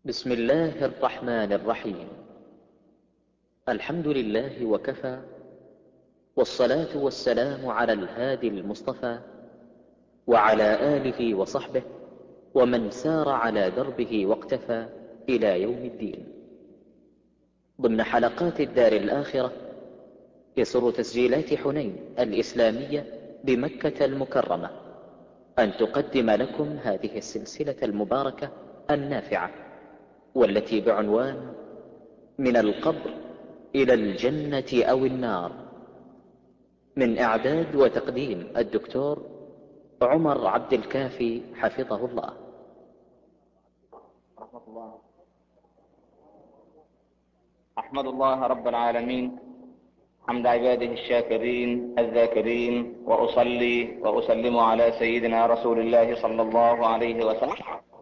بسم الله الرحمن الرحيم الحمد لله وكفى والصلاة والسلام على الهادي المصطفى وعلى آله وصحبه ومن سار على دربه واقتفى إلى يوم الدين ضمن حلقات الدار الآخرة يسر تسجيلات حنين الإسلامية بمكة المكرمة أن تقدم لكم هذه السلسلة المباركة النافعة والتي بعنوان من القبر إلى الجنة أو النار من إعداد وتقديم الدكتور عمر عبد الكافي حفظه الله رحمة الله أحمد الله رب العالمين حمد عباده الشاكرين الذاكرين وأصلي وأسلم على سيدنا رسول الله صلى الله عليه وسلم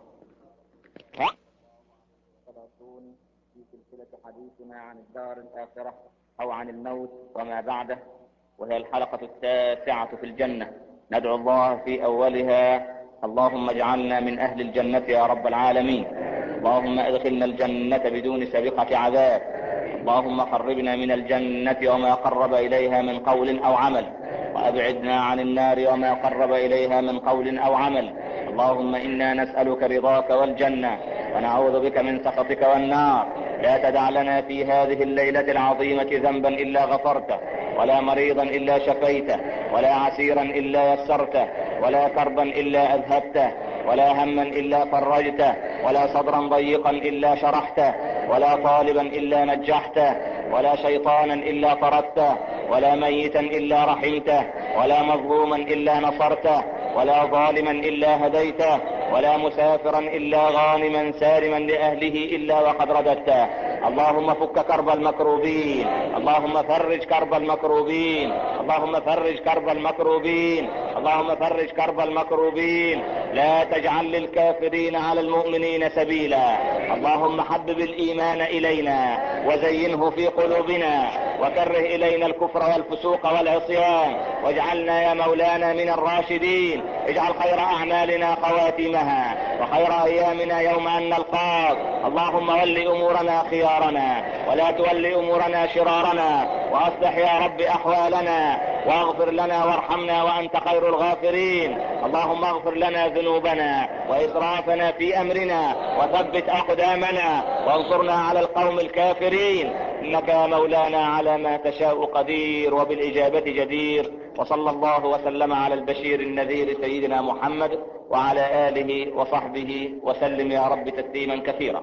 في سلسلة حديثنا عن الدار الآخرة أو عن الموت وما بعده وهي الحلقة التاسعة في الجنة ندعو الله في أولها اللهم اجعلنا من أهل الجنة يا رب العالمين اللهم ادخلنا الجنة بدون سابقة عذاب اللهم قربنا من الجنة وما قرب إليها من قول أو عمل وأبعدنا عن النار وما قرب إليها من قول أو عمل اللهم إنا نسألك رضاك والجنة ونعوذ بك من سخطك والنار لا تدع لنا في هذه الليلة العظيمة ذنبا إلا غفرته ولا مريضا إلا شفيته ولا عسيرا إلا يسرته ولا كربا إلا أذهبته ولا هما إلا فرجته ولا صدرا ضيقا إلا شرحته ولا طالبا إلا نجحته ولا شيطانا إلا طردته ولا ميتا إلا رحمته ولا مظلوما إلا نصرته ولا ظالما إلا هديته ولا مسافرا إلا غانما سالما لأهله إلا وقد رددته اللهم فك كرب المكروبين اللهم فرج كرب المكروبين اللهم فرج كرب المكروبين اللهم فرج كرب المكروبين لا تجعل للكافرين على المؤمنين سبيلا اللهم حبب الإيمان إلينا وزينه في قلوبنا وكره إلينا الكفر والفسوق والعصيان واجعلنا يا مولانا من الراشدين اجعل خير أعمالنا خواتمها وخير أيامنا يوم أن نلقاك اللهم ول أمورنا خيارنا ولا تول أمورنا شرارنا وأصلح يا رب أحوالنا واغفر لنا وارحمنا وأنت خير الغافرين اللهم اغفر لنا ذنوبنا وإسرافنا في أمرنا وثبت أقدامنا وانصرنا على القوم الكافرين إنك يا مولانا على ما تشاء قدير وبالإجابة جدير وصلى الله وسلم على البشير النذير سيدنا محمد وعلى آله وصحبه وسلم يا رب تسليما كثيرا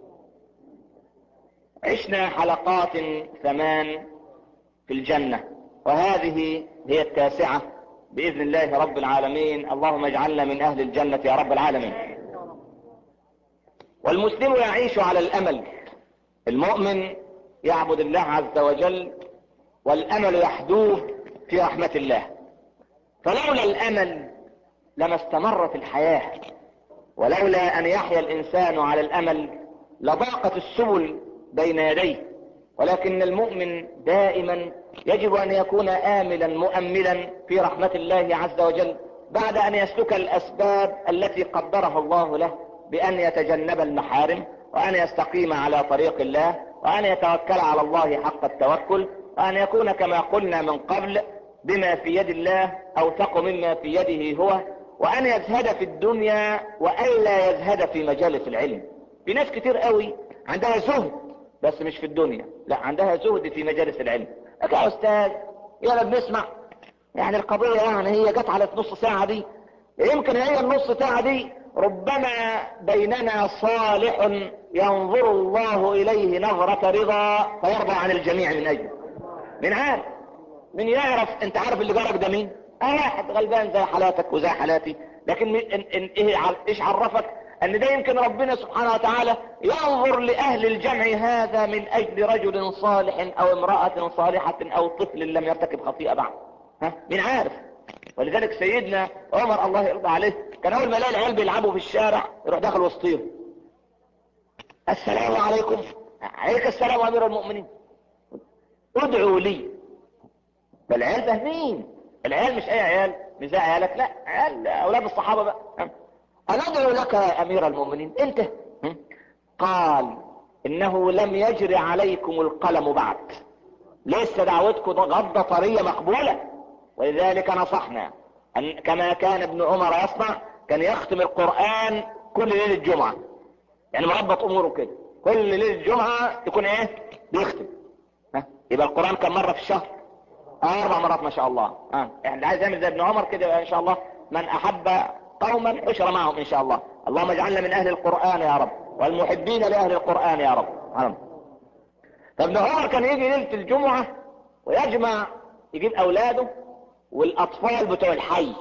عشنا حلقات ثمان في الجنة وهذه هي التاسعة بإذن الله رب العالمين اللهم اجعلنا من أهل الجنة يا رب العالمين والمسلم يعيش على الأمل المؤمن يعبد الله عز وجل والأمل يحدوه في رحمة الله فلولا الأمل لما استمرت الحياة ولولا أن يحيا الإنسان على الأمل لضاقت السبل بين يديه ولكن المؤمن دائما يجب أن يكون آملا مؤملا في رحمة الله عز وجل بعد أن يسلك الأسباب التي قدرها الله له بأن يتجنب المحارم وأن يستقيم على طريق الله وأن يتوكل على الله حق التوكل وأن يكون كما قلنا من قبل بما في يد الله أوثق مما في يده هو وأن يزهد في الدنيا وألا يزهد في مجالس العلم في ناس كتير قوي عندها زهد بس مش في الدنيا لا عندها زهد في مجالس العلم لك يا أستاذ يلا بنسمع يعني القضية يعني هي جت على نص ساعة دي يمكن هي النص ساعة دي ربما بيننا صالح ينظر الله إليه نظرة رضا فيرضى عن الجميع من أجله من عارف من يعرف انت عارف اللي جارك ده مين اه واحد غلبان زي حالاتك وزي حالاتي لكن إن إن إيه ايش عرفك ان ده يمكن ربنا سبحانه وتعالى ينظر لأهل الجمع هذا من أجل رجل صالح أو امرأة صالحة أو طفل لم يرتكب خطيئة بعد ها مين عارف ولذلك سيدنا عمر الله يرضى عليه كان أول ما يلاقي العيال بيلعبوا في الشارع يروح داخل وسطيهم السلام عليكم عليك السلام أمير المؤمنين ادعوا لي فالعيال فاهمين العيال مش اي عيال مش زي عيالك لا عيال اولاد الصحابة بقى انا ادعو لك يا امير المؤمنين انت قال انه لم يجري عليكم القلم بعد لسه دعوتكم غضة طرية مقبولة ولذلك نصحنا أن كما كان ابن عمر يصنع كان يختم القرآن كل ليلة جمعة يعني مربط اموره كده كل ليلة جمعة يكون ايه بيختم ها يبقى القرآن كم مرة في الشهر آه اربع مرات ما شاء الله اه يعني عايز يعمل زي ابن عمر كده ان شاء الله من احب قوما حشر معهم ان شاء الله اللهم اجعلنا من اهل القرآن يا رب والمحبين لاهل القرآن يا رب آه. فابن عمر كان يجي ليلة الجمعة ويجمع يجيب اولاده والاطفال بتوع الحي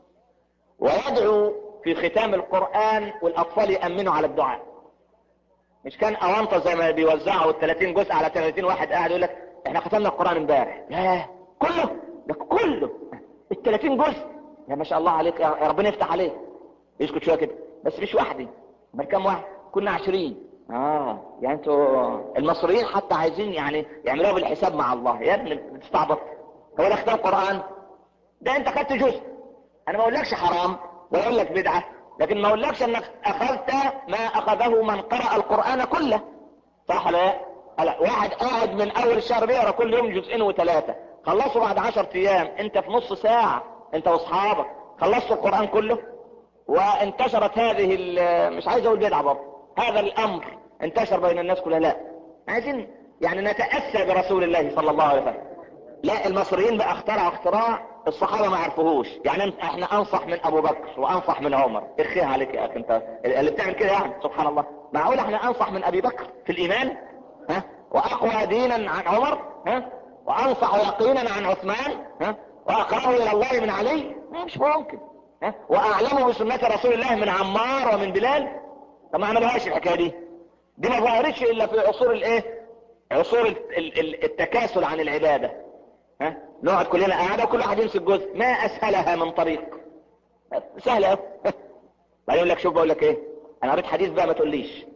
ويدعو في ختام القرآن والاطفال يأمنوا على الدعاء مش كان اوانطة زي ما بيوزعوا ال 30 جزء على 30 واحد قاعد يقول لك احنا ختمنا القرآن امبارح ياه كله ده كله ال 30 جزء يا ما شاء الله عليك يا ربنا يفتح عليك يسكت شويه كده بس مش واحد امال كام واحد كنا 20 اه يعني انتوا المصريين حتى عايزين يعني يعملوها بالحساب مع الله يا ابني بتستعبط هو ده ختام قرآن ده انت خدت جزء انا ما اقولكش حرام ولا اقول لك بدعه لكن ما اقولكش انك اخذت ما اخذه من قرأ القرآن كله صح لا لا واحد قاعد من اول الشهر بيقرا كل يوم جزئين وثلاثة خلصوا بعد عشر ايام انت في نص ساعة انت واصحابك خلصتوا القرآن كله وانتشرت هذه مش عايز اقول بدعة برضه هذا الامر انتشر بين الناس كلها لا عايزين يعني نتأسى برسول الله صلى الله عليه وسلم لا المصريين بقى اخترعوا اختراع الصحابة ما عرفوهوش يعني احنا انصح من ابو بكر وانصح من عمر اخيها عليك يا اخي انت اللي بتعمل كده يعني سبحان الله معقول احنا انصح من ابي بكر في الايمان ها واقوى دينا عن عمر ها وانصح يقينا عن عثمان ها واقرب الى الله من علي مش ممكن ها واعلم بسنة رسول الله من عمار ومن بلال طب ما عملوهاش الحكايه دي دي ما ظهرتش الا في عصور الايه عصور التكاسل عن العباده ها نقعد كلنا قاعدة وكل واحد يمسك جزء ما اسهلها من طريق سهلة قوي بعدين يقول لك شوف بقول لك ايه انا قريت حديث بقى ما تقوليش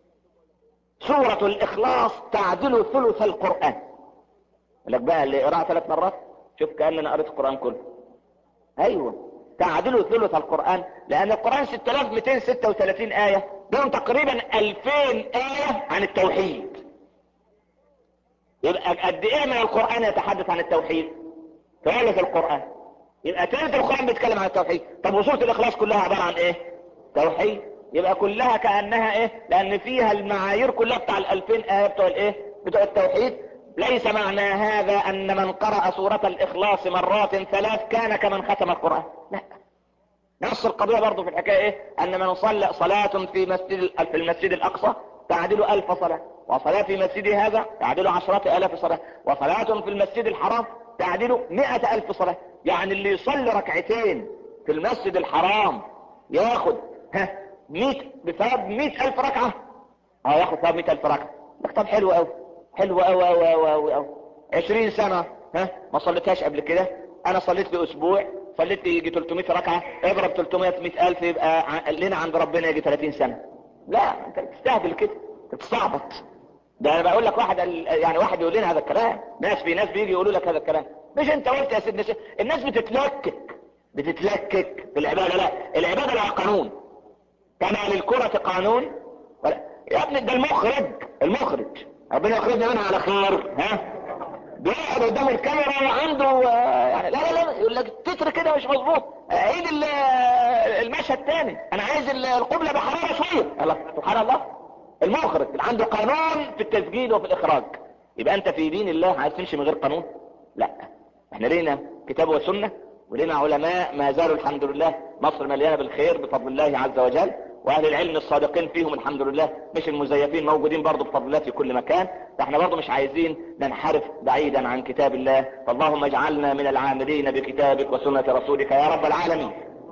سورة الاخلاص تعدل ثلث القرآن يقول لك بقى اللي قراها ثلاث مرات شوف كأن انا قريت القرآن كله ايوه تعدل ثلث القرآن لان القرآن 6236 آية دون تقريبا 2000 آية عن التوحيد يبقى قد ايه من القرآن يتحدث عن التوحيد ثالث القرآن يبقى ثالث القرآن بيتكلم عن التوحيد طب وسورة الاخلاص كلها عبارة عن ايه توحيد يبقى كلها كأنها ايه لان فيها المعايير كلها بتاع الالفين ايه بتوع الايه بتوع التوحيد ليس معنى هذا ان من قرأ سورة الاخلاص مرات ثلاث كان كمن ختم القرآن لا نفس القضية برضو في الحكاية ايه ان من صلى صلاة في مسجد في المسجد الاقصى تعدل الف صلاة وصلاة في مسجد هذا تعدل عشرة الاف صلاة وصلاة في المسجد الحرام تعدل مئة الف صلاة يعني اللي يصلي ركعتين في المسجد الحرام ياخد ها مئة بثواب مئة الف ركعة اه ياخد ثواب مئة الف ركعة لك طب حلو قوي حلو قوي قوي قوي قوي قوي عشرين سنة ها ما صليتهاش قبل كده انا صليت في اسبوع صليت يجي 300 ركعة اضرب 300 في 100 الف يبقى لنا عند ربنا يجي 30 سنة لا انت بتستهبل كده بتستعبط ده انا بقول لك واحد يعني واحد يقول لنا هذا الكلام ناس في ناس بيجي يقولوا لك هذا الكلام مش انت قلت يا سيدنا شيخ الناس بتتلكك بتتلكك في العبادة لا العبادة لها قانون كما للكرة قانون ولا يا ابني ده المخرج المخرج ربنا يخرجنا منها على خير ها بيقعد قدام الكاميرا وعنده يعني لا لا لا يقول لك التتر كده مش مظبوط عيد المشهد تاني انا عايز القبلة بحرارة شوية الله سبحان الله المخرج اللي عنده قانون في التسجيل وفي الاخراج يبقى انت في دين الله عايز تمشي من غير قانون لا احنا لينا كتاب وسنة ولينا علماء ما زالوا الحمد لله مصر مليانة بالخير بفضل الله عز وجل واهل العلم الصادقين فيهم الحمد لله مش المزيفين موجودين برضه بفضل الله في كل مكان فاحنا برضه مش عايزين ننحرف بعيدا عن كتاب الله فاللهم اجعلنا من العاملين بكتابك وسنة رسولك يا رب العالمين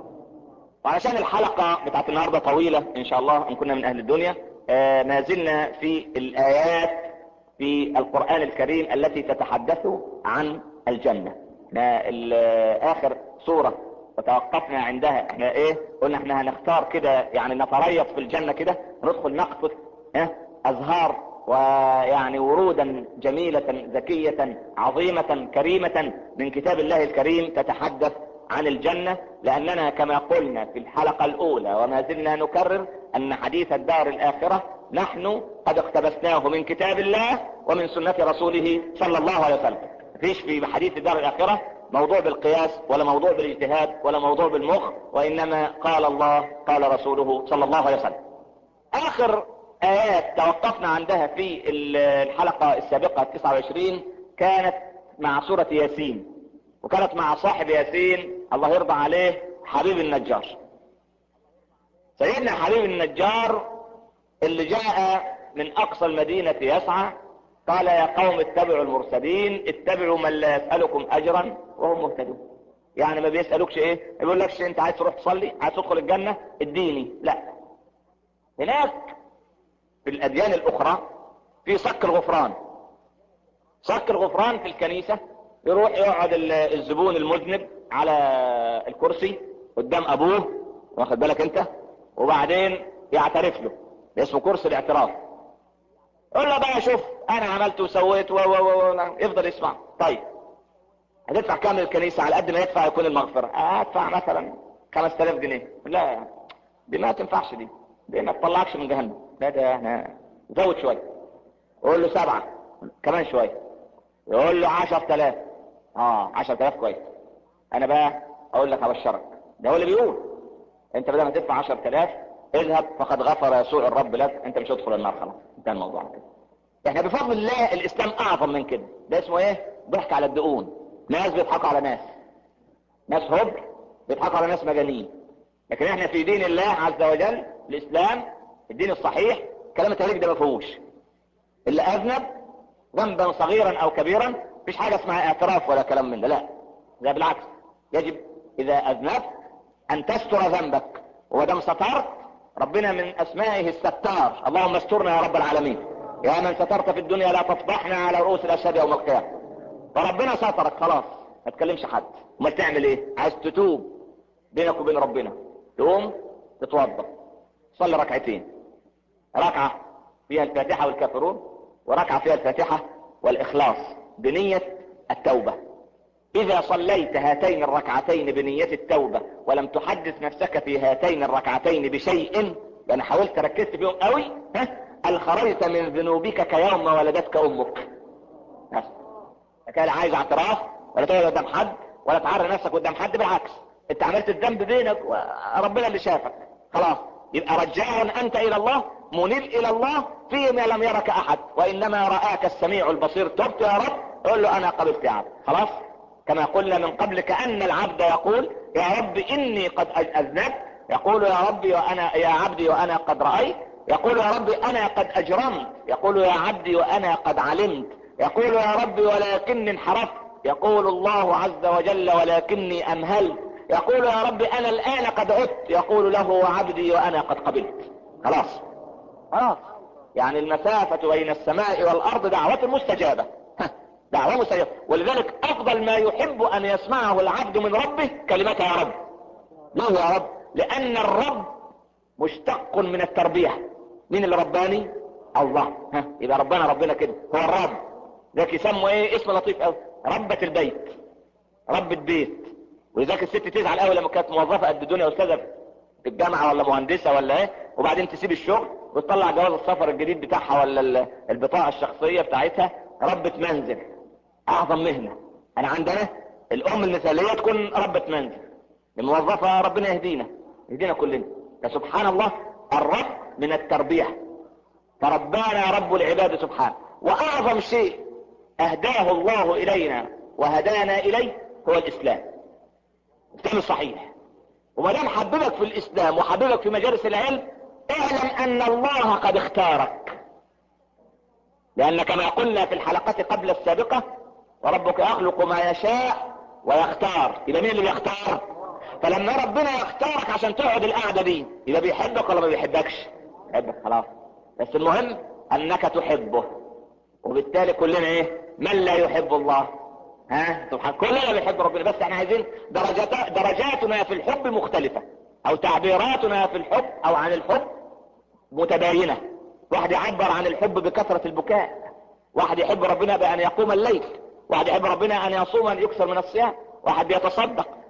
وعشان الحلقة بتاعت النهاردة طويلة ان شاء الله ان كنا من اهل الدنيا آه ما زلنا في الايات في القرآن الكريم التي تتحدث عن الجنة احنا اخر سورة وتوقفنا عندها احنا ايه قلنا احنا هنختار كده يعني نتريض في الجنة كده ندخل نقطف اه ازهار ويعني ورودا جميلة ذكية عظيمة كريمة من كتاب الله الكريم تتحدث عن الجنة لاننا كما قلنا في الحلقة الاولى وما زلنا نكرر ان حديث الدار الاخرة نحن قد اقتبسناه من كتاب الله ومن سنة رسوله صلى الله عليه وسلم فيش في حديث الدار الآخرة موضوع بالقياس ولا موضوع بالاجتهاد ولا موضوع بالمخ وإنما قال الله قال رسوله صلى الله عليه وسلم آخر آيات توقفنا عندها في الحلقة السابقة 29 كانت مع سورة ياسين وكانت مع صاحب ياسين الله يرضى عليه حبيب النجار سيدنا حبيب النجار اللي جاء من اقصى المدينة يسعى قال يا قوم اتبعوا المرسلين اتبعوا من لا يسألكم اجرا وهم مهتدون يعني ما بيسألوكش ايه ما بيقولكش انت عايز تروح تصلي عايز تدخل الجنة اديني لا هناك في الاديان الاخرى في صك الغفران صك الغفران في الكنيسة يروح يقعد الزبون المذنب على الكرسي قدام ابوه واخد بالك انت وبعدين يعترف له اسمه كرسي الاعتراف قول له بقى شوف انا عملت وسويت و و و يفضل يسمع طيب هتدفع كام للكنيسة على قد ما يدفع يكون المغفرة ادفع مثلا 5000 جنيه لا دي ما تنفعش دي دي ما تطلعكش من جهنم لا ده احنا زود شوية قول له سبعة كمان شوية يقول له 10000 اه 10000 كويس انا بقى اقول لك ابشرك ده هو اللي بيقول انت بدل ما تدفع 10000 اذهب فقد غفر يسوع الرب لك انت مش هتدخل النار خلاص انتهى الموضوع كده احنا بفضل الله الاسلام اعظم من كده ده اسمه ايه ضحك على الدقون ناس بيضحكوا على ناس ناس هبل بيضحكوا على ناس مجانين لكن احنا في دين الله عز وجل الاسلام الدين الصحيح كلام التهريج ده ما فيهوش اللي اذنب ذنبا صغيرا او كبيرا مفيش حاجه اسمها اعتراف ولا كلام من ده لا ده بالعكس يجب اذا اذنبت ان تستر ذنبك ودم سترت ربنا من اسمائه الستار اللهم استرنا يا رب العالمين يا من سترت في الدنيا لا تفضحنا على رؤوس الاشهاد يوم القيامه فربنا سترك خلاص ما تكلمش حد امال تعمل ايه عايز تتوب بينك وبين ربنا تقوم تتوضا صلي ركعتين ركعه فيها الفاتحه والكافرون وركعه فيها الفاتحه والاخلاص بنيه التوبه اذا صليت هاتين الركعتين بنية التوبة ولم تحدث نفسك في هاتين الركعتين بشيء لان حاولت ركزت فيهم قوي ها الخرجت من ذنوبك كيوم ولدتك امك بس كان عايز اعتراف ولا تقعد قدام حد ولا تعري نفسك قدام حد بالعكس انت عملت الذنب بينك وربنا اللي شافك خلاص يبقى رجاع انت الى الله منيب الى الله فيما لم يرك احد وانما رآك السميع البصير تبت يا رب قول له انا قبلت يا عبد خلاص كما قلنا من قبل كأن العبد يقول يا رب إني قد أذنبت يقول يا ربي وأنا يا عبدي وأنا قد رأيت يقول يا ربي أنا قد أجرمت يقول يا عبدي وأنا قد علمت يقول يا ربي ولكني انحرفت يقول الله عز وجل ولكني أمهلت يقول يا ربي أنا الآن قد عدت يقول له وعبدي وأنا قد قبلت خلاص خلاص يعني المسافة بين السماء والأرض دعوة مستجابة دعوة مستجابة ولذلك افضل ما يحب ان يسمعه العبد من ربه كلمة يا رب ليه يا رب لان الرب مشتق من التربية مين اللي رباني الله ها يبقى ربنا ربنا كده هو الرب ذاك يسموا ايه اسم لطيف قوي ربة البيت ربة بيت ولذلك الست تزعل قوي لما كانت موظفة قد الدنيا استاذة في الجامعة ولا مهندسة ولا ايه وبعدين تسيب الشغل وتطلع جواز السفر الجديد بتاعها ولا البطاقة الشخصية بتاعتها ربة منزل اعظم مهنة انا عندنا الام المثالية تكون ربة منزل الموظفة ربنا يهدينا يهدينا كلنا فسبحان الله الرب من التربية فربانا رب العباد سبحانه واعظم شيء اهداه الله الينا وهدانا اليه هو الاسلام الاسلام الصحيح وما دام حببك في الاسلام وحببك في مجالس العلم اعلم ان الله قد اختارك لان كما قلنا في الحلقات قبل السابقة وربك يخلق ما يشاء ويختار يبقى مين اللي بيختار فلما ربنا يختارك عشان تقعد القعدة دي يبقى بيحبك ولا ما بيحبكش يحبك خلاص بس المهم انك تحبه وبالتالي كلنا ايه من لا يحب الله ها سبحان كلنا بيحب ربنا بس احنا عايزين درجات درجاتنا في الحب مختلفة او تعبيراتنا في الحب او عن الحب متباينة واحد يعبر عن الحب بكثرة البكاء واحد يحب ربنا بأن يقوم الليل واحد يحب ربنا أن يصوم أن يكثر من الصيام واحد بيتصدق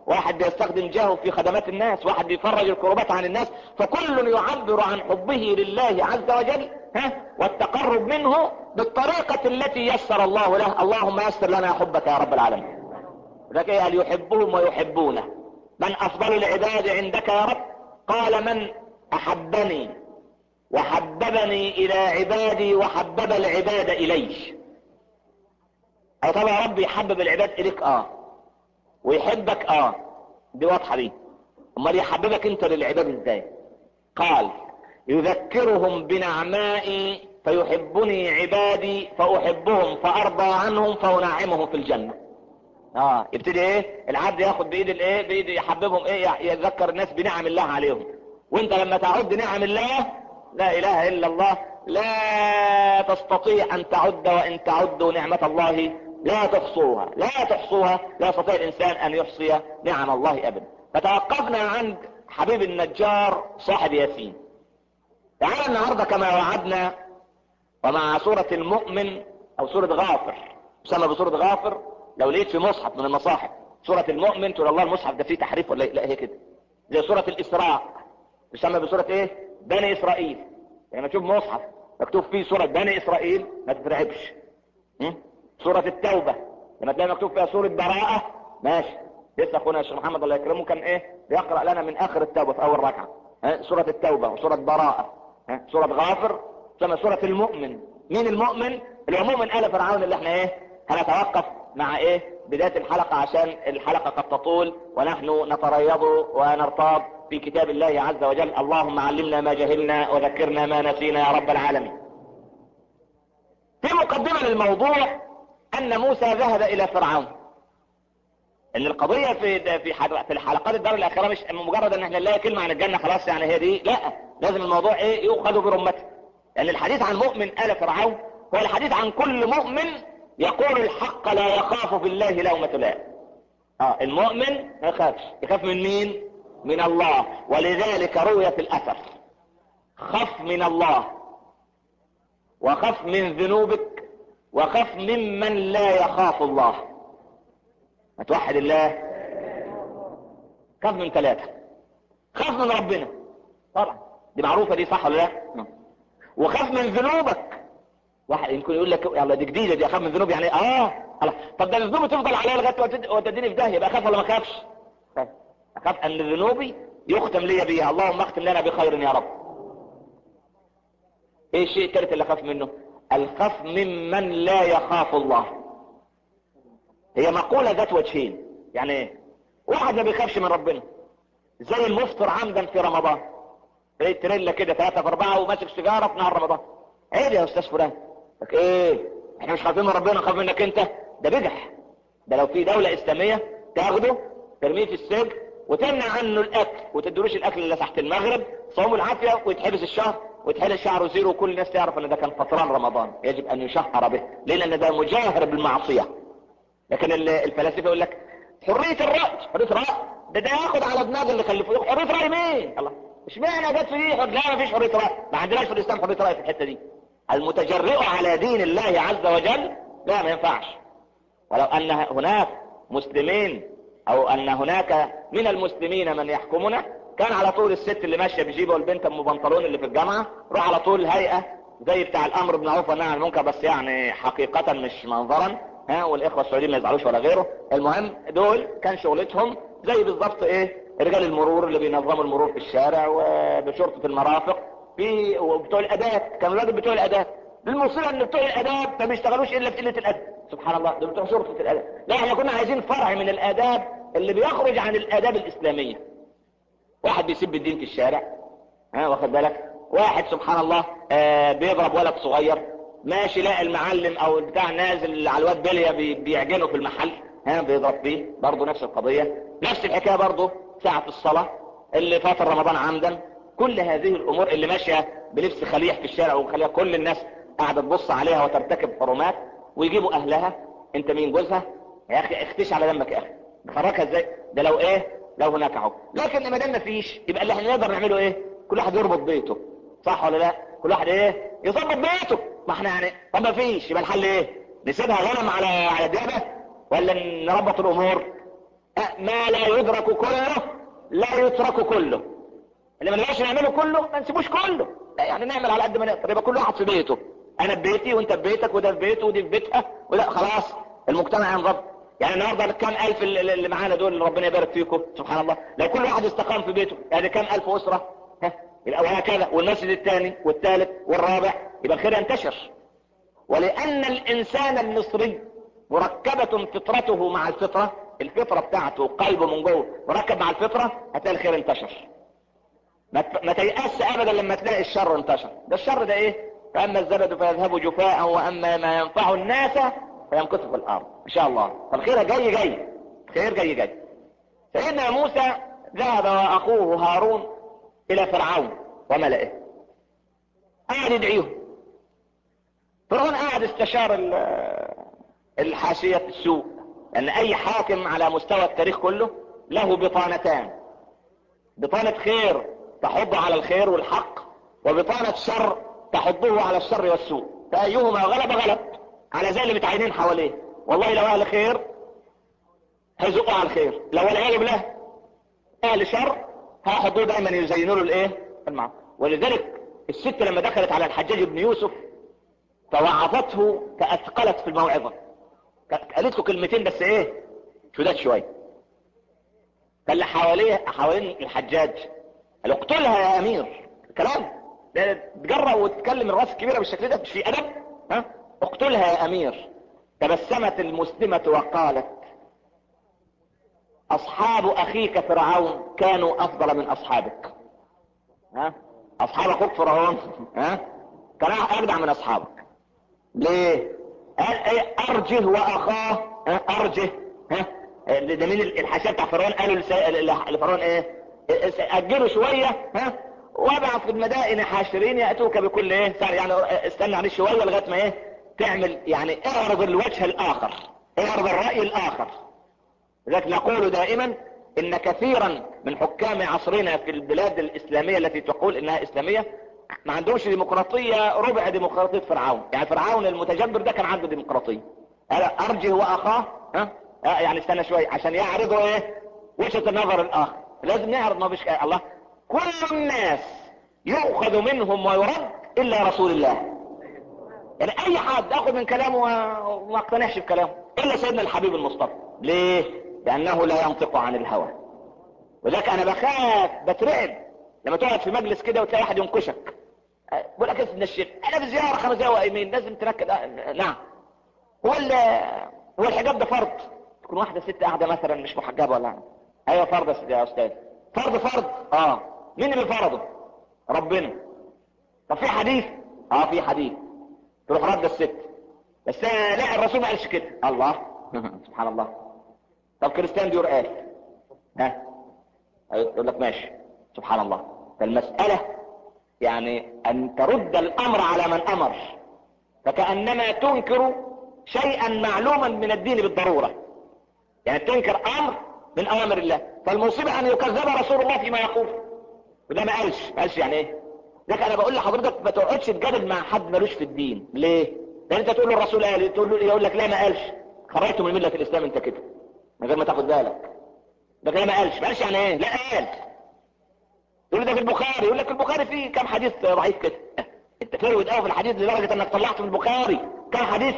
واحد بيستخدم جاهه في خدمات الناس واحد بيفرج الكربات عن الناس فكل يعبر عن حبه لله عز وجل ها والتقرب منه بالطريقة التي يسر الله له اللهم يسر لنا حبك يا رب العالمين لك ايه قال يحبهم ويحبونه من افضل العباد عندك يا رب قال من احبني وحببني الى عبادي وحبب العباد الي اي طبعا يا رب يحبب العباد اليك اه ويحبك اه دي واضحة دي امال يحببك انت للعباد ازاي قال يذكرهم بنعمائي فيحبني عبادي فاحبهم فارضى عنهم فانعمهم في الجنة اه يبتدي ايه العبد ياخد بايد الايه بايد يحببهم ايه يذكر الناس بنعم الله عليهم وانت لما تعد نعم الله لا اله الا الله لا تستطيع ان تعد وان تعدوا نعمة الله لا تحصوها لا تحصوها لا يستطيع الانسان ان يحصي نعم الله ابدا فتوقفنا عند حبيب النجار صاحب ياسين تعالى النهاردة كما وعدنا ومع سورة المؤمن او سورة غافر تسمى بسورة غافر لو لقيت في مصحف من المصاحف سورة المؤمن تقول الله المصحف ده فيه تحريف ولا لا هي كده زي سورة الاسراء تسمى بسورة ايه بني اسرائيل يعني تشوف مصحف مكتوب فيه سورة بني اسرائيل ما تترعبش سورة التوبة لما تلاقي مكتوب فيها سورة براءة ماشي لسه اخونا الشيخ محمد الله يكرمه كان ايه بيقرأ لنا من اخر التوبة في اول ركعة سورة التوبة وسورة براءة سورة غافر ثم سورة المؤمن مين المؤمن العموم آل فرعون اللي احنا ايه هنتوقف مع ايه بداية الحلقة عشان الحلقة قد تطول ونحن نتريض ونرتاض في كتاب الله عز وجل اللهم علمنا ما جهلنا وذكرنا ما نسينا يا رب العالمين في مقدمة للموضوع ان موسى ذهب الى فرعون ان القضية في في في الحلقات الدار الاخيرة مش مجرد ان احنا نلاقي كلمة عن الجنة خلاص يعني هي دي لا لازم الموضوع ايه يؤخذ برمته لان يعني الحديث عن مؤمن آل فرعون هو الحديث عن كل مؤمن يقول الحق لا يخاف في الله لومة لائم اه المؤمن ما يخافش يخاف من مين من الله ولذلك روي في الاثر خف من الله وخف من ذنوبك وخف ممن لا يخاف الله هتوحد الله خف من ثلاثة خف من ربنا طبعا دي معروفة دي صح ولا لا وخف من ذنوبك واحد يمكن يقول لك يلا دي جديدة دي اخاف من ذنوب يعني اه الله طب ده الذنوب تفضل عليها لغاية وتديني في داهية يبقى اخاف ولا ما اخافش اخاف ان ذنوبي يختم لي بيها اللهم اختم لنا بخير يا رب ايه الشيء الثالث اللي اخاف منه الخف ممن لا يخاف الله هي مقولة ذات وجهين يعني ايه واحد ما بيخافش من ربنا زي المفطر عمدا في رمضان ايه تريلا كده ثلاثة في اربعة وماسك سيجارة في نهار رمضان ايه يا استاذ فلان لك ايه احنا مش خايفين من ربنا خايف منك انت ده بدح ده لو في دولة اسلامية تاخده ترميه في السجن وتمنع عنه الاكل وتدروش الاكل اللي تحت المغرب صوم العافية ويتحبس الشهر ويتحل شعره زيرو وكل الناس تعرف ان ده كان فطران رمضان يجب ان يشهر به ليه لان ده مجاهر بالمعصية لكن الفلاسفة يقول لك حرية الرأي حرية الرأي ده ده ياخد على دماغ اللي خلفوه حرية رأي مين الله مش معنى جت في دي لا ما فيش حرية رأي ما عندناش في الاسلام حرية رأي في الحتة دي المتجرئ على دين الله عز وجل لا ما ينفعش ولو ان هناك مسلمين او ان هناك من المسلمين من يحكمنا كان على طول الست اللي ماشيه بجيبه والبنت ام بنطلون اللي في الجامعه روح على طول هيئه زي بتاع الامر بالمعروف والنهي عن المنكر بس يعني حقيقه مش منظرا ها والاخوه السعوديين ما يزعلوش ولا غيره المهم دول كان شغلتهم زي بالظبط ايه رجال المرور اللي بينظموا المرور في الشارع وبشرطه المرافق في وبتوع الاداب كانوا راجل بتوع الاداب المصيبه ان بتوع الاداب ما بيشتغلوش الا في قله الادب سبحان الله دول بتوع شرطه الاداب لا احنا كنا عايزين فرع من الاداب اللي بيخرج عن الاداب الاسلاميه واحد بيسب الدين في الشارع ها واخد بالك واحد سبحان الله آه بيضرب ولد صغير ماشي لاقي المعلم او بتاع نازل على الواد بليه بي بيعجنه في المحل ها بيضرب فيه برضه نفس القضية نفس الحكاية برضه ساعة الصلاة اللي فات رمضان عمدا كل هذه الامور اللي ماشية بلبس خليح في الشارع وخليها كل الناس قاعدة تبص عليها وترتكب حرمات ويجيبوا اهلها انت مين جوزها يا اخي اختش على دمك يا اخي نخرجها ازاي ده لو ايه لو هناك عقل لكن ما دام مفيش يبقى اللي احنا نقدر نعمله ايه كل واحد يربط بيته صح ولا لا كل واحد ايه يظبط بيته ما احنا يعني طب مفيش يبقى الحل ايه نسيبها غنم على على دابه ولا نربط الامور ما لا يدرك كله لا يترك كله اللي ما نقدرش نعمله كله ما نسيبوش كله لا يعني نعمل على قد ما نقدر يبقى كل واحد في بيته انا في بيتي وانت في بيتك وده في بيته ودي في بيتها وده خلاص المجتمع ينضبط يعني النهارده كام الف اللي معانا دول اللي ربنا يبارك فيكم سبحان الله لو كل واحد استقام في بيته يعني كام الف اسره ها يبقى وهكذا والمسجد الثاني والثالث والرابع يبقى الخير ينتشر ولان الانسان المصري مركبة فطرته مع الفطرة الفطرة بتاعته قلبه من جوه مركب مع الفطرة هتلاقي الخير انتشر ما تيأس ابدا لما تلاقي الشر انتشر ده الشر ده ايه فاما الزبد فيذهب جفاء واما ما ينفع الناس فيمكث في الارض ان شاء الله فالخير جاي جاي خير جاي جاي سيدنا موسى ذهب واخوه هارون الى فرعون وملئه قاعد يدعيهم فرعون قاعد استشار الحاشية السوء لان اي حاكم على مستوى التاريخ كله له بطانتان بطانة خير تحض على الخير والحق وبطانة شر تحضه على الشر والسوء فأيهما غلب غلب على زي اللي متعينين حواليه والله لو أهل خير هيزقوا على الخير لو والعياذ بالله أهل شر هيحضوه دايما يزينوا له الايه المعروف ولذلك الست لما دخلت على الحجاج بن يوسف فوعظته فأثقلت في الموعظة قالت له كلمتين بس ايه شداد شوية فاللي حواليه حوالين الحجاج قال اقتلها يا امير كلام ده تجرأ وتتكلم الراس الكبيرة بالشكل ده مش في ادب ها اقتلها يا امير تبسمت المسلمة وقالت اصحاب اخيك فرعون كانوا افضل من اصحابك ها اصحاب اخوك فرعون ها كان اجدع من اصحابك ليه قال ايه ارجه واخاه ها ارجه ها ده مين الحاشيه بتاع فرعون قالوا لفرعون ايه اجلوا شويه ها وابعث في المدائن حاشرين ياتوك بكل ايه سعر يعني استنى عليه شويه لغايه ما ايه تعمل يعني اعرض الوجه الاخر اعرض الراي الاخر لذلك نقول دائما ان كثيرا من حكام عصرنا في البلاد الاسلاميه التي تقول انها اسلاميه ما عندهمش ديمقراطيه ربع ديمقراطيه فرعون يعني فرعون المتجبر ده كان عنده ديمقراطيه ارجه واخاه ها يعني استنى شويه عشان يعرضوا ايه وجهه النظر الاخر لازم نعرض ما فيش الله كل الناس يؤخذ منهم ويرد الا رسول الله يعني اي حد اخذ من كلامه وما اقتنعش بكلامه الا سيدنا الحبيب المصطفى ليه لانه لا ينطق عن الهوى وذلك انا بخاف بترعب لما تقعد في مجلس كده وتلاقي واحد ينكشك بقول لك اسم الشيخ انا في زياره خمس دقايق وايمين لازم تركز آه نعم هو هو الحجاب ده فرض تكون واحده ست قاعده مثلا مش محجبه ولا ايوه فرض يا استاذ فرض فرض اه مين اللي فرضه ربنا طب في حديث اه في حديث تروح رد الست بس لا الرسول ما قالش كده الله سبحان الله طب كريستيان ديور قال ها يقول لك ماشي سبحان الله فالمسألة يعني ان ترد الامر على من امر فكأنما تنكر شيئا معلوما من الدين بالضرورة يعني تنكر امر من اوامر الله فالمصيبة ان يكذب رسول الله فيما يقول وده ما قالش ما قالش يعني ايه لكن انا بقول لحضرتك ما تقعدش تجادل مع حد ملوش في الدين ليه لان انت تقول له الرسول قال تقول له يقول لك لا ما قالش خرجته من مله الاسلام انت كده من غير ما تاخد بالك ده كده ما قالش ما قالش يعني ايه لا قال يقول ده في البخاري يقول لك البخاري فيه كام حديث ضعيف كده انت فرود قوي في الحديث لدرجه انك طلعت من البخاري كام حديث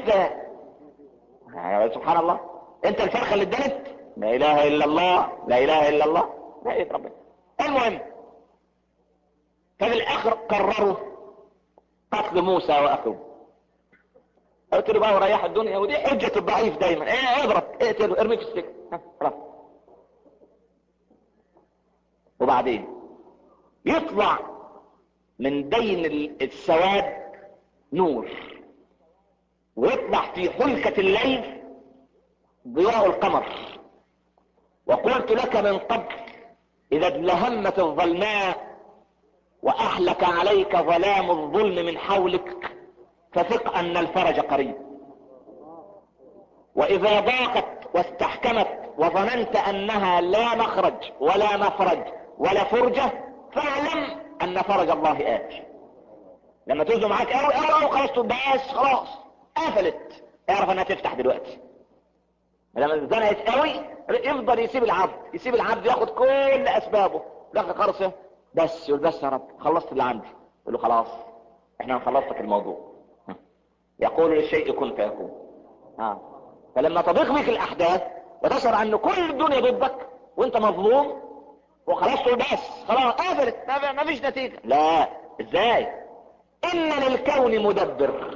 سبحان الله انت الفرخه اللي اتدلت لا اله الا الله لا اله الا الله لا ايه ربنا المهم ففي الاخر قرروا قتل موسى واخوه قلت له بقى وريح الدنيا ودي حجة الضعيف دايما ايه اضرب اقتله ارميه في السجن خلاص وبعدين يطلع من بين السواد نور ويطلع في حلكة الليل ضياء القمر وقلت لك من قبل اذا ادلهمت الظلماء واحلك عليك ظلام الظلم من حولك فثق ان الفرج قريب واذا ضاقت واستحكمت وظننت انها لا مخرج ولا مفرج ولا فرجة فاعلم ان فرج الله اتي لما تزنوا معاك اوي اوي اوي خلاص بس خلاص قفلت اعرف انها تفتح دلوقتي لما اتزنقت قوي يفضل يسيب العبد يسيب العبد ياخد كل اسبابه الاخر خالص إيه؟ بس يقول بس يا رب خلصت اللي عندي يقول له خلاص احنا خلصتك الموضوع يقول للشيء كن فيكون اه فلما تضيق بك الاحداث وتشعر ان كل الدنيا ضدك وانت مظلوم وخلاص تقول بس خلاص قفلت ما فيش نتيجه لا ازاي ان للكون مدبر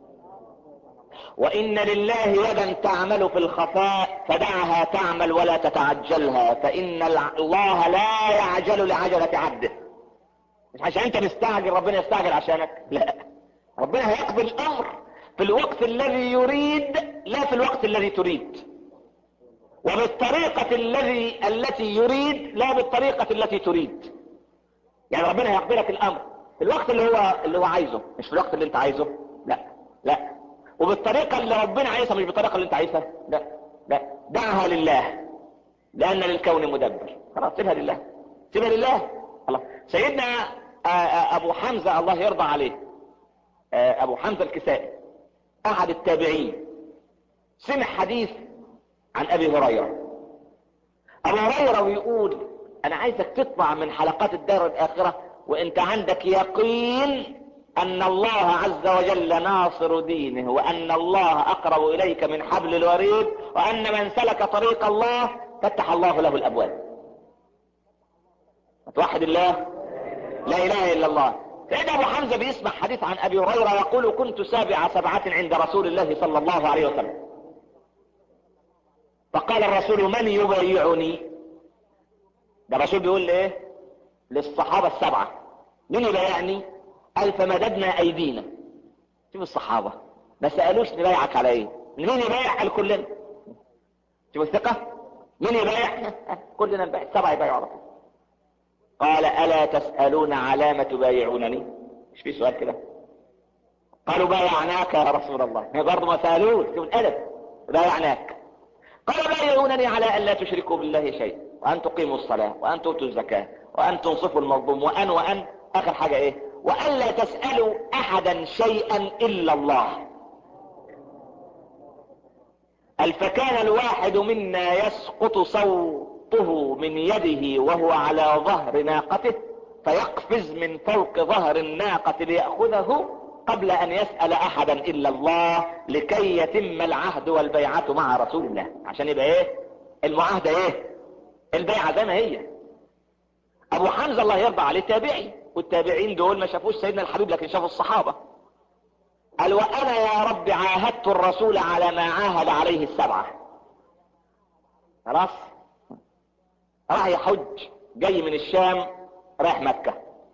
وان لله يدا تعمل في الخفاء فدعها تعمل ولا تتعجلها فان الله لا يعجل لعجلة عبده مش عشان انت مستعجل ربنا يستعجل عشانك لا ربنا هيقضي الامر في الوقت الذي يريد لا في الوقت الذي تريد وبالطريقة الذي التي يريد لا بالطريقة التي تريد يعني ربنا هيقضي لك الامر في الوقت اللي هو اللي هو عايزه مش في الوقت اللي انت عايزه لا لا وبالطريقة اللي ربنا عايزها مش بالطريقة اللي انت عايزها لا لا دعها لله لان للكون مدبر خلاص سيبها لله سيبها لله الله سيدنا ابو حمزة الله يرضى عليه ابو حمزة الكسائي احد التابعين سمع حديث عن ابي هريرة ابو هريرة بيقول انا عايزك تطلع من حلقات الدار الاخرة وانت عندك يقين ان الله عز وجل ناصر دينه وان الله اقرب اليك من حبل الوريد وان من سلك طريق الله فتح الله له الابواب توحد الله لا اله الا الله سيدنا ابو حمزة بيسمع حديث عن ابي هريرة يقول كنت سابع سبعة عند رسول الله صلى الله عليه وسلم فقال الرسول من يبايعني ده الرسول بيقول ليه للصحابة السبعة من يبايعني قال فمددنا ايدينا شوف الصحابة ما سألوش نبايعك على ايه مين يبايع قال كلنا شوف الثقة مين يبايع كلنا نبايع السبعة يبايعوا على طول قال الا تسألون على ما تبايعونني مش في سؤال كده قالوا بايعناك يا رسول الله برضه ما سألوش شوف الادب بايعناك قال بايعونني على ان لا تشركوا بالله شيء وان تقيموا الصلاة وان تؤتوا الزكاة وان تنصفوا المظلوم وان وان اخر حاجة ايه وان لا تسألوا احدا شيئا الا الله قال فكان الواحد منا يسقط صوته من يده وهو على ظهر ناقته فيقفز من فوق ظهر الناقة ليأخذه قبل ان يسأل احدا الا الله لكي يتم العهد والبيعة مع رسول الله عشان يبقى ايه المعاهدة ايه البيعة زي ما هي ابو حمزة الله يرضى عليه تابعي والتابعين دول ما شافوش سيدنا الحبيب لكن شافوا الصحابة قال وانا يا رب عاهدت الرسول على ما عاهد عليه السبعة خلاص راح يحج جاي من الشام رايح مكة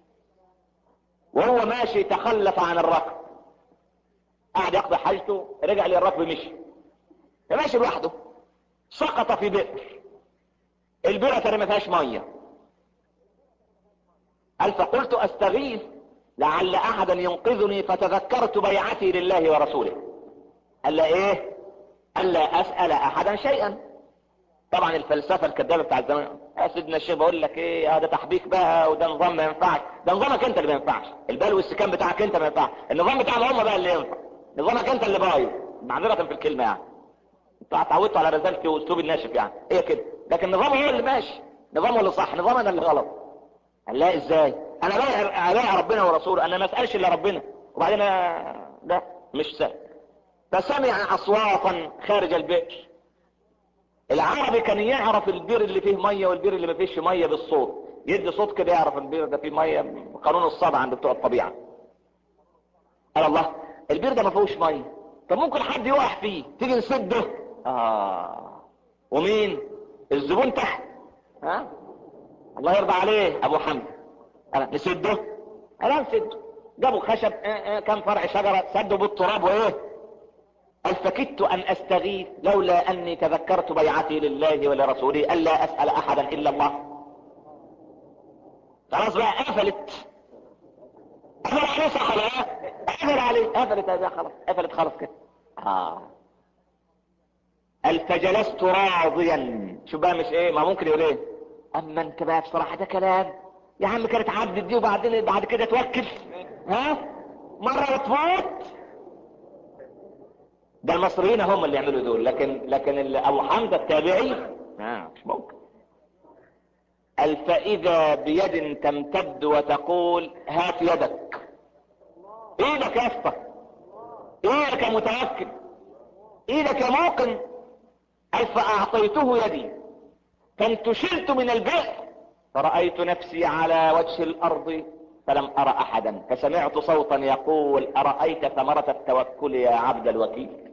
وهو ماشي تخلف عن الركب قعد يقضي حاجته رجع للركب مشي فماشي لوحده سقط في بئر البئر ترى ما فيهاش ميه قال فقلت استغيث لعل احدا ينقذني فتذكرت بيعتي لله ورسوله قال لا ايه قال لا اسال احدا شيئا طبعا الفلسفه الكذابه بتاع الزمان يا سيدنا الشيخ بقول لك ايه هذا تحبيك بقى وده نظام ما ينفعش ده نظامك انت اللي ما ينفعش البال والسكان بتاعك انت ما ينفعش النظام بتاعهم هم بقى اللي ينفع نظامك انت اللي بايظ معذره في الكلمه يعني انتوا اتعودتوا على رسالتي واسلوبي الناشف يعني هي كده لكن نظامه هو اللي ماشي نظامه اللي صح نظام انا اللي غلط قال لا ازاي انا بايع بايع ربنا ورسوله انا ما اسالش الا ربنا وبعدين لا مش سهل فسمع اصواتا خارج البئر العربي كان يعرف البير اللي فيه ميه والبير اللي ما فيهش ميه بالصوت يدي صوت كده يعرف البير ده فيه ميه قانون الصدى عند بتوع الطبيعه قال الله البير ده ما فيهوش ميه طب ممكن حد يقع فيه تيجي نسده اه ومين الزبون تحت ها الله يرضى عليه ابو حمد قال نسده قال نسده جابوا خشب اه اه كم فرع شجره سدوا بالتراب وايه قال فكدت ان استغيث لولا اني تذكرت بيعتي لله ولرسوله الا اسال احدا الا الله خلاص بقى قفلت قفل عليه صح ولا لا قفل عليه قفلت هذا خلاص قفلت خلاص كده اه قال فجلست راضيا شو بقى مش ايه ما ممكن يقول ايه اما انت بقى بصراحه ده كلام يا عم كانت عدت دي وبعدين بعد كده توكل ها مره وتفوت ده المصريين هم اللي يعملوا دول لكن لكن ال- ابو حمزه التابعي آه مش ممكن قال فاذا بيد تمتد وتقول هات يدك ايدك يا اسطى ايدك يا متوكل ايدك يا موقن قال فاعطيته يدي فانتشلت من البئر فرأيت نفسي على وجه الارض فلم ارى احدا فسمعت صوتا يقول ارأيت ثمرة التوكل يا عبد الوكيل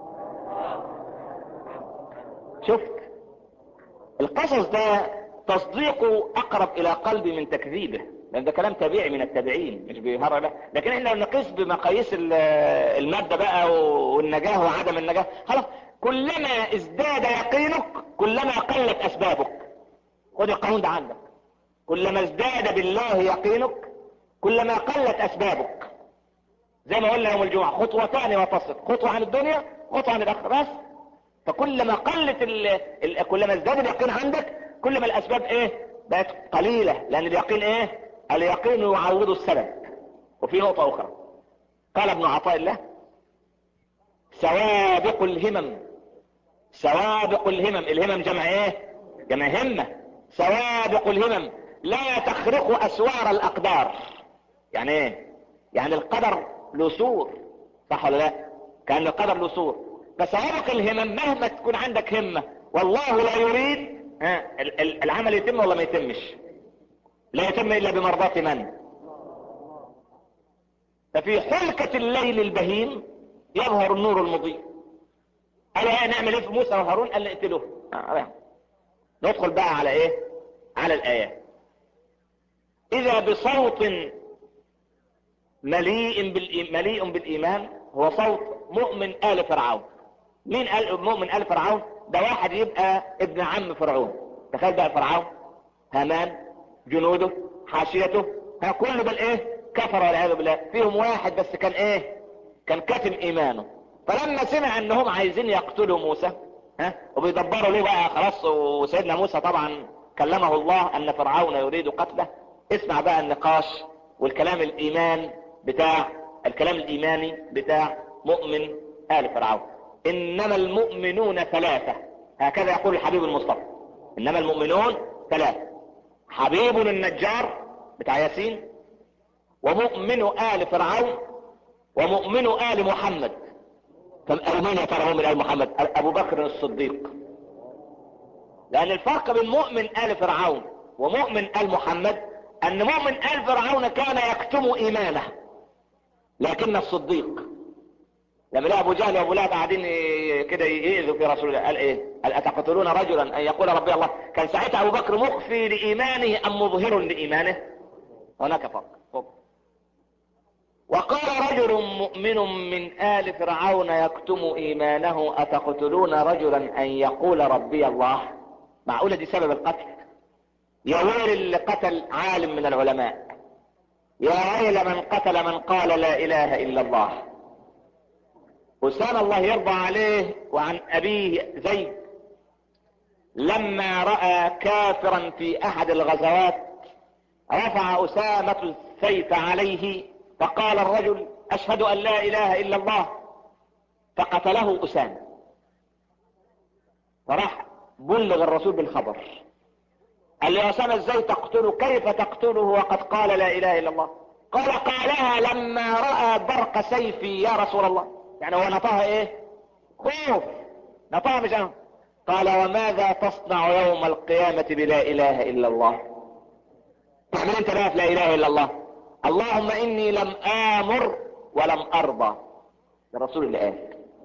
شفت القصص ده تصديقه اقرب الى قلبي من تكذيبه لان ده كلام تابعي من التابعين مش بيهرى لا لكن احنا لو نقيس بمقاييس ال- المادة بقى والنجاة وعدم النجاة خلاص كلما ازداد يقينك كلما قلت اسبابك خد القانون ده عندك كلما ازداد بالله يقينك كلما قلت اسبابك زي ما قلنا يوم الجمعة خطوتان وتصل خطوة عن الدنيا خطوة عن الاخرة بس فكلما قلت ال... ال... كلما ازداد اليقين عندك كلما الاسباب ايه بقت قليلة لان اليقين ايه اليقين يعوض السبب وفي نقطة اخرى قال ابن عطاء الله سوابق الهمم سوابق الهمم الهمم جمع ايه جمع همة سوابق الهمم لا تخرق اسوار الاقدار يعني ايه يعني القدر له سور صح ولا لا كان القدر له سور فسوابق الهمم مهما تكون عندك همة والله لا يريد ها ال- ال- العمل يتم ولا ما يتمش لا يتم الا بمرضاة من ففي حلكة الليل البهيم يظهر النور المضيء قال ايه نعمل ايه في موسى وهارون قال نقتله آه، ندخل بقى على ايه على الايات اذا بصوت مليء بالإي... مليء بالايمان هو صوت مؤمن ال فرعون مين قال مؤمن ال فرعون ده واحد يبقى ابن عم فرعون تخيل بقى فرعون هامان جنوده حاشيته ها كل ده الايه كفر والعياذ بالله فيهم واحد بس كان ايه كان كاتم ايمانه فلما سمع انهم عايزين يقتلوا موسى ها وبيدبروا ليه بقى خلاص وسيدنا موسى طبعا كلمه الله ان فرعون يريد قتله اسمع بقى النقاش والكلام الايمان بتاع الكلام الايماني بتاع مؤمن ال فرعون انما المؤمنون ثلاثة هكذا يقول الحبيب المصطفى انما المؤمنون ثلاثة حبيب النجار بتاع ياسين ومؤمن آل فرعون ومؤمن آل محمد فمن يا ترى مؤمن آل محمد أبو بكر الصديق لأن الفرق بين مؤمن آل فرعون ومؤمن آل محمد أن مؤمن آل فرعون كان يكتم إيمانه لكن الصديق لما لقى ابو جهل وابو لهب قاعدين ي- كده يئذوا في رسول الله قال ايه قال اتقتلون رجلا ان يقول ربي الله كان ساعتها ابو بكر مخفي لايمانه ام مظهر لايمانه هناك فرق فرق. وقال رجل مؤمن من آل فرعون يكتم إيمانه أتقتلون رجلا أن يقول ربي الله معقولة دي سبب القتل يا ويل اللي قتل عالم من العلماء يا ويل من قتل من قال لا إله إلا الله أسامة الله يرضى عليه وعن أبيه زيد لما رأى كافرا في أحد الغزوات رفع أسامة السيف عليه فقال الرجل أشهد أن لا إله إلا الله فقتله أسامة فراح بلغ الرسول بالخبر قال له يا أسامة ازاي تقتله كيف تقتله وقد قال لا إله إلا الله قال قالها لما رأى برق سيفي يا رسول الله يعني هو نطاها ايه خوف نطاها مش أنا. قال وماذا تصنع يوم القيامة بلا إله إلا الله تعمل انت بقى في لا إله إلا الله اللهم إني لم آمر ولم أرضى الرسول اللي قال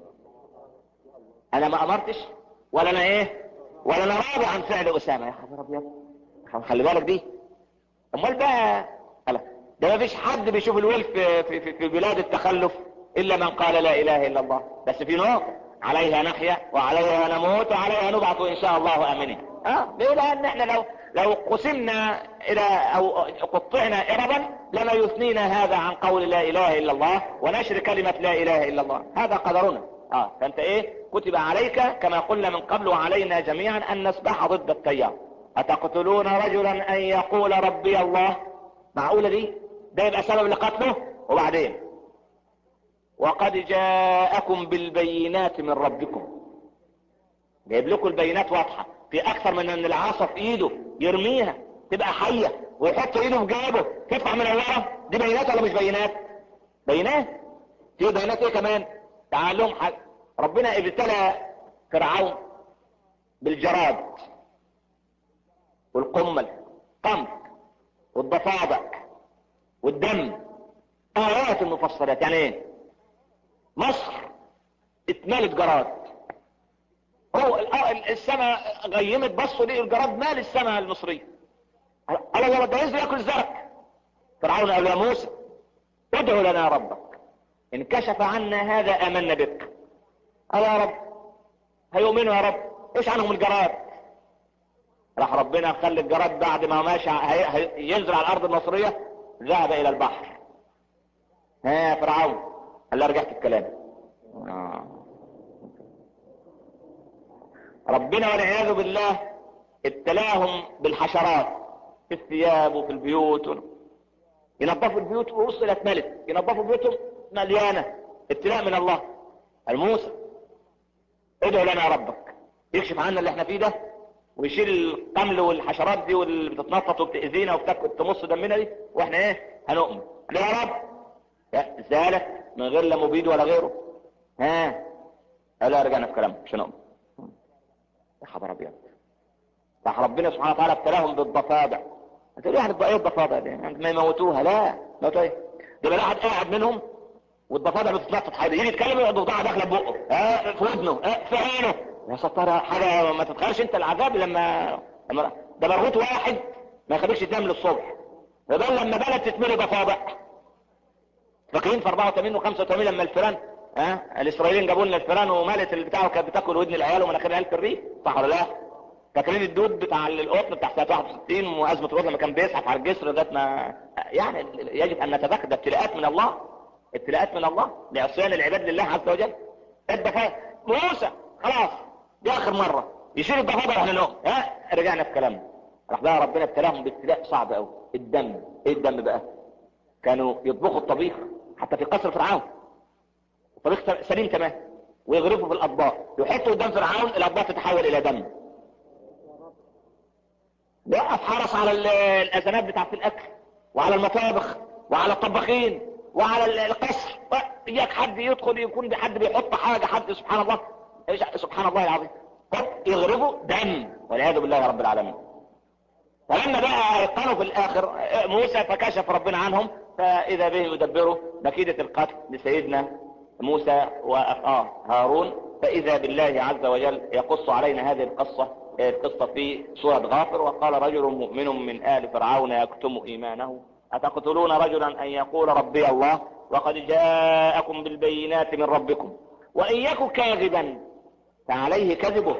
أنا ما أمرتش ولا أنا إيه ولا أنا راضي عن فعل أسامة يا خبر أبيض خلي بالك دي أمال بقى ألا ده ما فيش حد بيشوف الويل في, في, في, في بلاد التخلف إلا من قال لا إله إلا الله بس في نقطة عليها نحيا وعليها نموت وعليها نبعث إن شاء الله آمنين اه ليه لأن احنا لو لو قسمنا إلى أو قطعنا إربا لما يثنينا هذا عن قول لا إله إلا الله ونشر كلمة لا إله إلا الله هذا قدرنا اه فأنت إيه كتب عليك كما قلنا من قبل وعلينا جميعا أن نسبح ضد التيار أتقتلون رجلا أن يقول ربي الله معقولة دي ده يبقى سبب لقتله وبعدين وقد جاءكم بالبينات من ربكم جايب لكم البينات واضحة في اكثر من ان العصا في ايده يرميها تبقى حية ويحط ايده في جيبه تطلع من الورا دي بينات ولا مش بينات بينات في بينات ايه كمان تعال لهم حاجة ربنا ابتلى فرعون بالجراد والقمل قمط والضفادع والدم آيات المفصلات يعني ايه مصر اتملت جراد هو السماء غيمت بصوا ليه الجراد مال السماء المصرية قال يا ده ينزل ياكل الزرع فرعون قال يا موسى ادعو لنا ربك ان كشف عنا هذا امنا بك قال يا رب هيؤمنوا يا رب ايش عنهم الجراد راح ربنا خلي الجراد بعد ما ماشي ينزل على الارض المصرية ذهب الى البحر ها فرعون قال له رجعت الكلام آه. ربنا والعياذ بالله ابتلاهم بالحشرات في الثياب وفي البيوت ينظفوا البيوت ووصلت ملك ينظفوا بيوتهم مليانة ابتلاء من الله الموسى ادعو لنا ربك يكشف عنا اللي احنا فيه ده ويشيل القمل والحشرات دي واللي بتتنطط وبتأذينا وبتمص دمنا دي واحنا ايه هنؤمن يا رب زالت من غير لا مبيد ولا غيره ها لا رجعنا في كلام مش هنؤمن يا خبر ابيض راح ربنا سبحانه وتعالى ابتلاهم بالضفادع هتقول يعني ايه الضفادع دي ما يموتوها لا موتوا ايه ده واحد قاعد منهم والضفادع بتتنطط حاجه يجي يتكلم يقعد ضفدعه داخله بقه اه في ودنه اه في عينه يا ستار حاجه ما تتخيلش انت العذاب لما لما ده مرغوط واحد ما يخليكش تنام للصبح ده لما بلد تتملي ضفادع فاكرين في 84 و85 لما الفيران ها أه؟ الاسرائيليين جابوا لنا الفيران ومالت اللي بتاعه كانت بتاكل ودن العيال ومناخير العيال في الريف صح ولا لا فاكرين الدود بتاع القطن بتاع سنه 61 وازمه القطن لما كان بيزحف على الجسر ذات ما يعني يجب ان نتذكر ده ابتلاءات من الله ابتلاءات من الله لعصيان العباد لله عز وجل الدفاع موسى خلاص دي اخر مره يشيل الضفادع واحنا نقوم ها رجعنا في كلامنا راح بقى ربنا ابتلاهم بابتلاء صعب قوي الدم ايه الدم بقى كانوا يطبخوا الطبيخ حتى في قصر فرعون طبيخ سليم تمام ويغرفوا في الاطباق يحطوا قدام فرعون الاطباق تتحول الى دم وقف حرس على الازمات بتاعت الاكل وعلى المطابخ وعلى الطباخين وعلى القصر اياك حد يدخل يكون حد بيحط حاجة حد سبحان الله سبحان الله العظيم يغرفوا دم والعياذ بالله يا رب العالمين فلما بقى ايقنوا في الاخر موسى فكشف ربنا عنهم فاذا به يدبروا مكيدة القتل لسيدنا موسى واخاه هارون فاذا بالله عز وجل يقص علينا هذه القصة القصة في سورة غافر وقال رجل مؤمن من آل فرعون يكتم إيمانه أتقتلون رجلا أن يقول ربي الله وقد جاءكم بالبينات من ربكم وإن يك كاذبا فعليه كذبه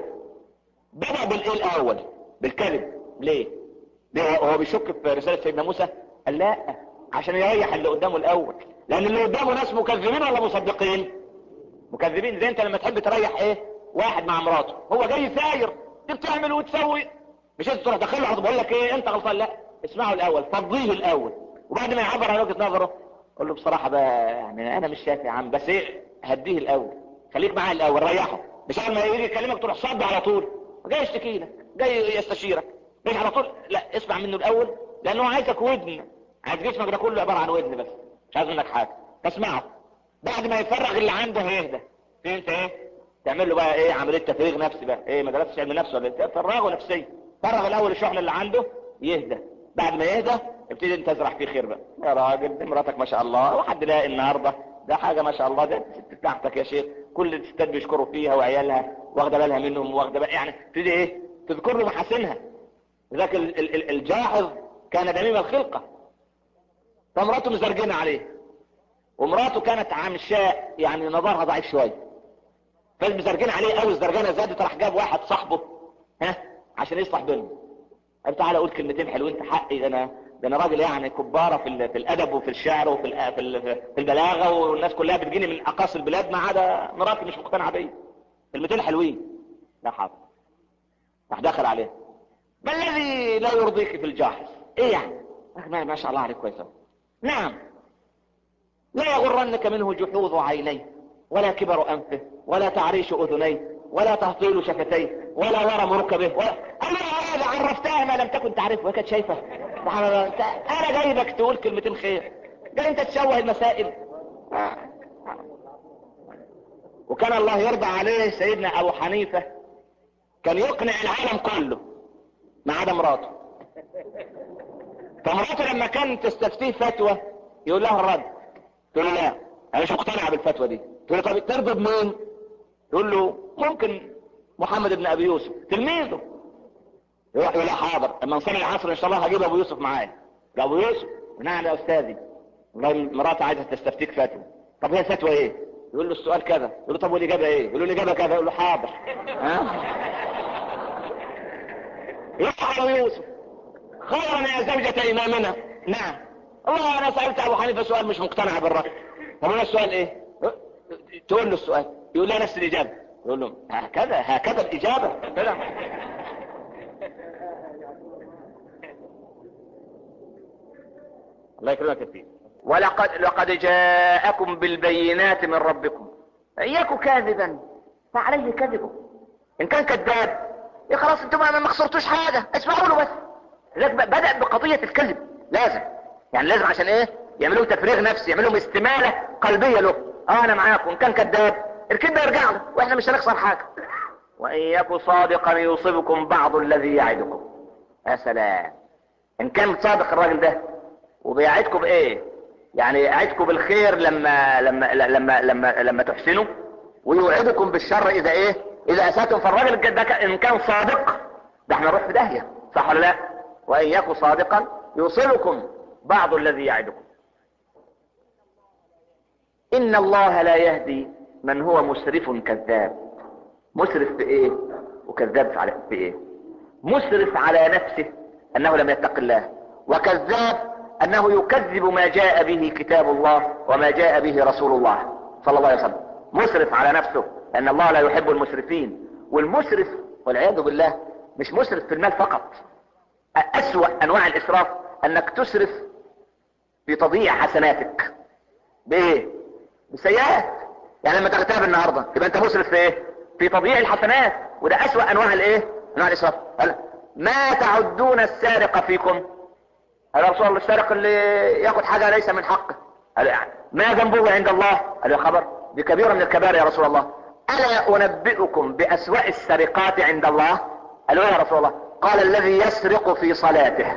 بدأ بالإيه الأول بالكذب ليه ليه هو بيشك في رسالة سيدنا موسى قال لا عشان يريح اللي قدامه الأول لأن اللي قدامه ناس مكذبين ولا مصدقين مكذبين زي انت لما تحب تريح ايه واحد مع مراته هو جاي ساير بتعمل وتسوي مش انت تروح داخل له بقول لك ايه انت غلطان لا اسمعه الاول فضيه الاول وبعد ما يعبر عن وجهه نظره قول له بصراحه بقى يعني انا مش شايف يا عم بس ايه هديه الاول خليك معاه الاول ريحه مش اول ما يجي يكلمك تروح صد على طول جاي يشتكي لك جاي يستشيرك مش على طول لا اسمع منه الاول لانه عايزك ودن عايز جسمك ده كله عباره عن ودن بس مش عايز منك حاجه تسمعه بعد ما يفرغ اللي عنده هيهدى فهمت ايه تعمل له بقى ايه عمليه تفريغ نفسي بقى ايه ما درستش علم نفس ولا ايه فرغه نفسيا فرغ الاول الشحنه اللي عنده يهدى بعد ما يهدى ابتدي انت تزرع فيه خير بقى يا راجل دي مراتك ما شاء الله وحد لاقي النهارده ده حاجه ما شاء الله ده الست بتاعتك يا شيخ كل الستات بيشكروا فيها وعيالها واخده بالها منهم واخده بقى يعني تبتدي ايه تذكر له محاسنها ذاك الجاحظ كان دميم الخلقه فمراته مزرجنه عليه ومراته كانت عمشاء يعني نظرها ضعيف شويه فالمزرجين عليه قوي الزرجانه زادت راح جاب واحد صاحبه ها عشان يصلح بينهم قال تعالى اقول كلمتين حلوين في حقي ده انا ده انا راجل يعني كباره في في الادب وفي الشعر وفي في في البلاغه والناس كلها بتجيني من اقاصي البلاد ما عدا مراتي مش مقتنعه بيا كلمتين حلوين لا حاضر راح دخل عليه ما الذي لا يرضيك في الجاحظ ايه يعني ما شاء الله عليك كويس نعم لا يغرنك منه جحوظ عينيه ولا كبر انفه ولا تعريش اذنيه ولا تهطيل شفتيه ولا ورم ركبه ولا انا هذا عرفتها ما لم تكن تعرفه وكانت شايفه انا جايبك تقول كلمتين خير ده انت تشوه المسائل وكان الله يرضى عليه سيدنا ابو حنيفة كان يقنع العالم كله ما عدا مراته فمراته لما كانت تستفتيه فتوى يقول لها الرد تقول له لا انا مش مقتنع بالفتوى دي تقول له طب ترضى بمين يقول له ممكن محمد بن ابي يوسف تلميذه يروح يقول له حاضر اما نصلي العصر ان شاء الله هجيب ابو يوسف معايا يا ابو يوسف نعم يا استاذي والله مراتي عايزه تستفتيك فتوى طب هي فتوى ايه يقول له السؤال كذا يقول له طب والاجابه ايه يقول له الاجابه كذا يقول له حاضر ها يصحى ابو يوسف خيرا يا زوجة امامنا نعم والله انا سألت ابو حنيفة سؤال مش مقتنع بالرأي طب انا السؤال ايه تقول له السؤال يقول له نفس الاجابة يقول له هكذا هكذا الاجابة كده الله يكرمك يا سيدي ولقد لقد جاءكم بالبينات من ربكم ان يكن كاذبا فعليه كذبه ان كان كذاب يا خلاص انتم ما خسرتوش حاجه اسمعوا له بس لذلك بدا بقضيه الكذب لازم يعني لازم عشان ايه يعملوا تفريغ نفسي يعملوا استماله قلبيه له اه انا معاكم ان كان كذاب الكذب يرجع له واحنا مش هنخسر حاجه وان يكن صادقا يصيبكم بعض الذي يعدكم يا سلام ان كان صادق الراجل ده وبيعدكم بايه يعني يعدكم بالخير لما لما لما لما لما تحسنوا ويوعدكم بالشر اذا ايه اذا اساتم فالراجل ده ان كان صادق ده احنا نروح في داهيه صح ولا لا وان يكن صادقا يوصلكم بعض الذي يعدكم ان الله لا يهدي من هو مسرف كذاب مسرف في ايه وكذاب على في ايه مسرف على نفسه انه لم يتق الله وكذاب انه يكذب ما جاء به كتاب الله وما جاء به رسول الله صلى الله عليه وسلم مسرف على نفسه لان الله لا يحب المسرفين والمسرف والعياذ بالله مش مسرف في المال فقط اسوأ انواع الاسراف انك تسرف في تضييع حسناتك بايه بسيئات يعني لما تغتاب النهارده يبقى انت مسرف في ايه في تضييع الحسنات وده اسوأ انواع الايه انواع الاسراف قال ما تعدون السارق فيكم هذا رسول الله السارق اللي ياخد حاجة ليس من حقه قال يعني ما ذنبه عند الله قال يا خبر بكبيرة من الكبائر يا رسول الله ألا أنبئكم بأسوأ السرقات عند الله قالوا يا رسول الله قال الذي يسرق في صلاته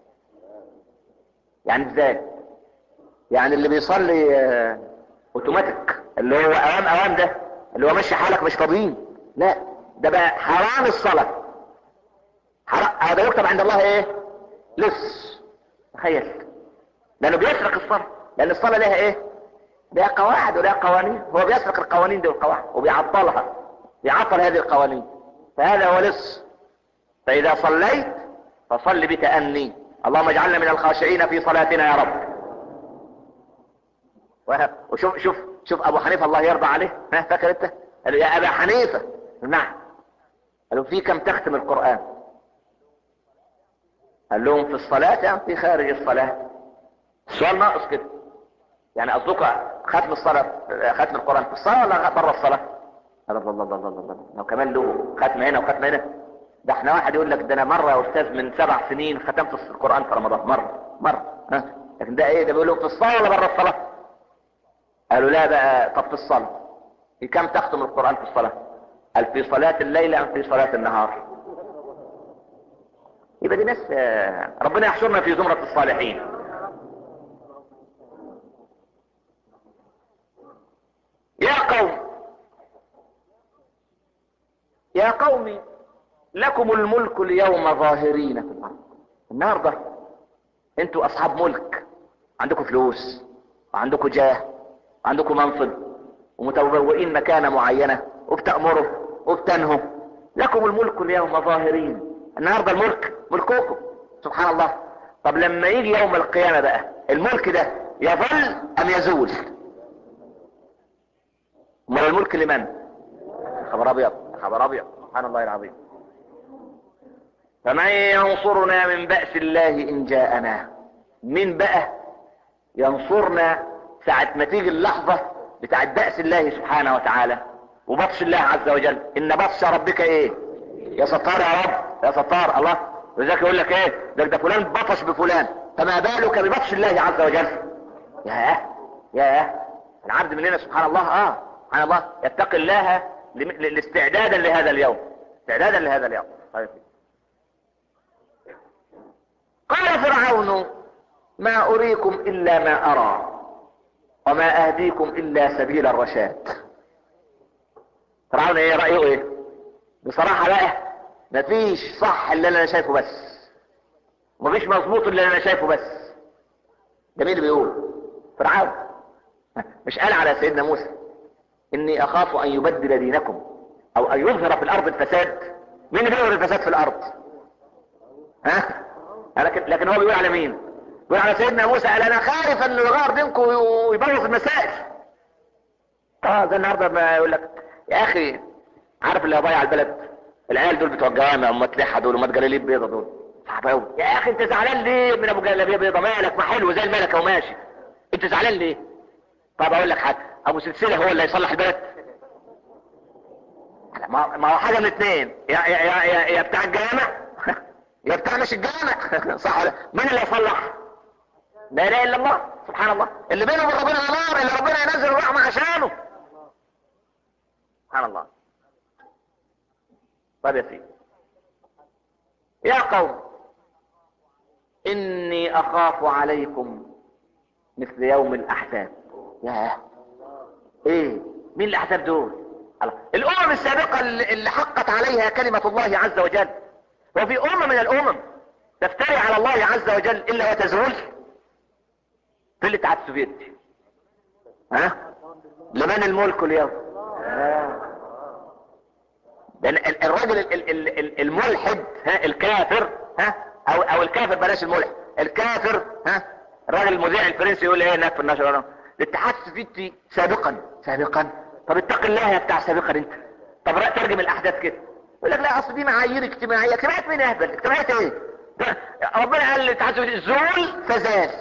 يعني ازاي يعني اللي بيصلي اوتوماتيك اللي هو اوام اوام ده اللي هو ماشي حالك مش طبيعي لا ده بقى حرام الصلاة حرام هذا يكتب عند الله ايه لص تخيل لانه بيسرق الصلاة لان الصلاة لها ايه لها قواعد ولها قوانين هو بيسرق القوانين دي والقواعد وبيعطلها بيعطل هذه القوانين فهذا هو لص فاذا صليت فصل بتأني اللهم اجعلنا من الخاشعين في صلاتنا يا رب وشوف شوف شوف ابو حنيفه الله يرضى عليه ها فاكر انت قال له يا ابا حنيفه نعم قال له في كم تختم القران قال لهم في الصلاه ام في خارج الصلاه السؤال ناقص كده يعني قصدك ختم الصلاه ختم القران في الصلاه ولا بره الصلاه قال الله الله الله الله الله لو كمان له ختم هنا وختم هنا ده احنا واحد يقول لك ده انا مره يا استاذ من سبع سنين ختمت القران في رمضان مره مره ها لكن ده ايه ده بيقول له في الصلاه ولا بره الصلاه قالوا لا بقى طب في الصلاة في كم تختم القرآن في الصلاة قال في صلاة الليل أم في صلاة النهار يبقى دي ناس ربنا يحشرنا في زمرة الصالحين يا قوم يا قوم لكم الملك اليوم ظاهرين في الأرض النهاردة انتوا أصحاب ملك عندكم فلوس وعندكم جاه عندكم منصب ومتبوئين مكانة معينة وبتأمروا وبتنهوا لكم الملك اليوم ظاهرين النهاردة الملك ملكوكم سبحان الله طب لما يجي يوم القيامة بقى الملك ده يظل ام يزول امال الملك لمن خبر ابيض خبر ابيض سبحان الله العظيم فمن ينصرنا من بأس الله ان جاءنا من بقى ينصرنا ساعة ما تيجي اللحظة بتاعت بأس الله سبحانه وتعالى وبطش الله عز وجل ان بطش ربك ايه يا ستار يا رب يا ستار الله ولذلك يقول لك ايه ده ده فلان بطش بفلان فما بالك ببطش الله عز وجل ياه ياه العبد مننا سبحان الله اه سبحان الله يتقي الله لم- ل- لاستعدادا لهذا اليوم استعدادا لهذا اليوم طيب. قال فرعون ما اريكم الا ما ارى وما اهديكم الا سبيل الرشاد فرعون ايه رايه ايه بصراحه بقى مفيش صح اللي انا شايفه بس مفيش مظبوط اللي انا شايفه بس ده مين اللي بيقول فرعون مش قال على سيدنا موسى اني اخاف ان يبدل دينكم او ان يظهر في الارض الفساد مين اللي بيظهر الفساد في الارض ها لكن لكن هو بيقول على مين بيقول على سيدنا موسى قال انا خايف انه يغير دينكم ويبوظ المسائل اه زي النهارده ما يقول لك يا اخي عارف اللي هيضيع البلد العيال دول بتوع الجوامع امات لحى دول امات جلاليب بيضه دول صعب قوي يا اخي انت زعلان ليه من ابو جلابيه بيضه مالك ما حلو زي الملكه وماشي انت زعلان ليه طب اقول لك حاجه ابو سلسله هو اللي هيصلح البلد ما ما هو حاجه من اثنين يا يا يا يا, يا بتاع الجامع يا بتاع مش الجامع صح ولا مين اللي هيصلح لا اله الا الله سبحان الله اللي بينه وبين ربنا نار اللي ربنا ينزل الرحمه عشانه سبحان الله طيب يا سيدي يا قوم اني اخاف عليكم مثل يوم الاحزاب ياه ايه مين الاحزاب دول الله. الامم السابقة اللي اللي حقت عليها كلمة الله عز وجل وفي امة من الامم تفتري على الله عز وجل الا وتزول في الاتحاد السوفيتي ها لمن الملك اليوم آه. لان ال- الراجل ال- ال- ال- الملحد ها الكافر ها او او الكافر بلاش الملحد الكافر ها الراجل المذيع الفرنسي يقول ايه هناك في النشر الاتحاد السوفيتي سابقا سابقا طب اتق الله يا بتاع سابقا انت طب رأي ترجم الاحداث كده يقول لك لا اصل دي معايير اجتماعيه اجتماعيه مين اهبل اجتماعيه ايه ده ربنا قال للاتحاد السوفيتي زول فزال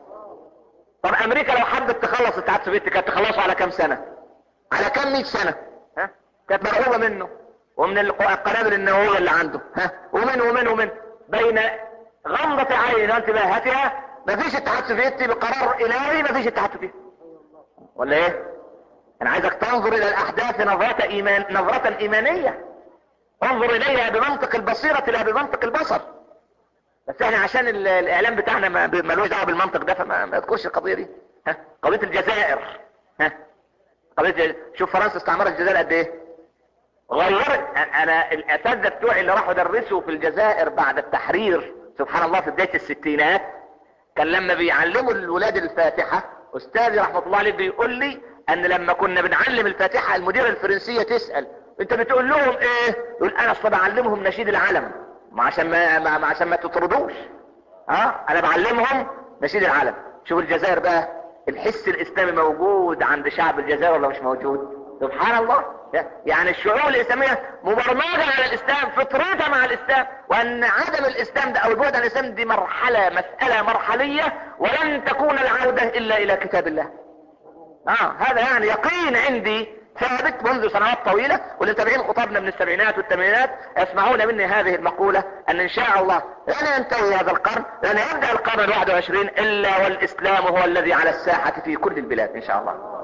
طب امريكا لو حبت تخلص الاتحاد السوفيتي كانت تخلصه على كام سنه على كام 100 سنه ها كانت مرعوبه منه ومن الق- القنابل النوويه اللي عنده ها ومن ومن ومن بين غمضة عين وانتباهاتها مفيش اتحاد سوفيتي بقرار الهي مفيش اتحاد سوفيتي ولا ايه انا عايزك تنظر الى الاحداث نظرة ايمان نظرة ايمانية انظر اليها بمنطق البصيرة لا بمنطق البصر بس احنا عشان ال- الاعلام بتاعنا ما ب- ملوش دعوه بالمنطق ده فما ما يذكرش القضيه دي ها قضيه الجزائر ها قضيه الج- شوف فرنسا استعمرت الجزائر قد ايه غيرت انا الاساتذه بتوعي اللي راحوا درسوا في الجزائر بعد التحرير سبحان الله في بدايه الستينات كان لما بيعلموا الولاد الفاتحه استاذي رحمه الله عليه بيقول لي ان لما كنا بنعلم الفاتحه المديره الفرنسيه تسال انت بتقول لهم ايه يقول انا اصلا بعلمهم نشيد العلم ما عشان ما, ما ما- عشان ما تطردوش ها انا بعلمهم نشيد العلم شوف الجزائر بقى الحس الاسلامي موجود عند شعب الجزائر ولا مش موجود سبحان الله يعني الشعوب الاسلاميه مبرمجه على الاسلام فطرتها مع الاسلام وان عدم الاسلام ده او البعد عن الاسلام دي مرحله مساله مرحليه ولن تكون العوده الا الى كتاب الله اه هذا يعني يقين عندي ثابت منذ سنوات طويلة واللي متابعين خطابنا من السبعينات والثمانينات يسمعون مني هذه المقولة ان ان شاء الله لن ينتهي هذا القرن لن يبدأ القرن الواحد وعشرين الا والاسلام هو الذي على الساحة في كل البلاد ان شاء الله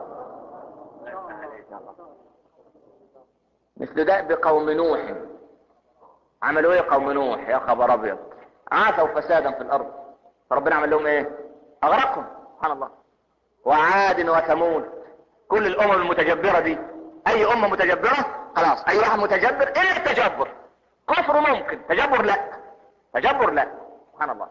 مثل دأب قوم نوح عملوا ايه قوم نوح يا خبر ابيض عاثوا فسادا في الارض فربنا عمل لهم ايه اغرقهم سبحان الله وعاد وثمود كل الامم المتجبرة دي اي امة متجبرة خلاص اي واحد متجبر الا التجبر كفر ممكن تجبر لا تجبر لا سبحان الله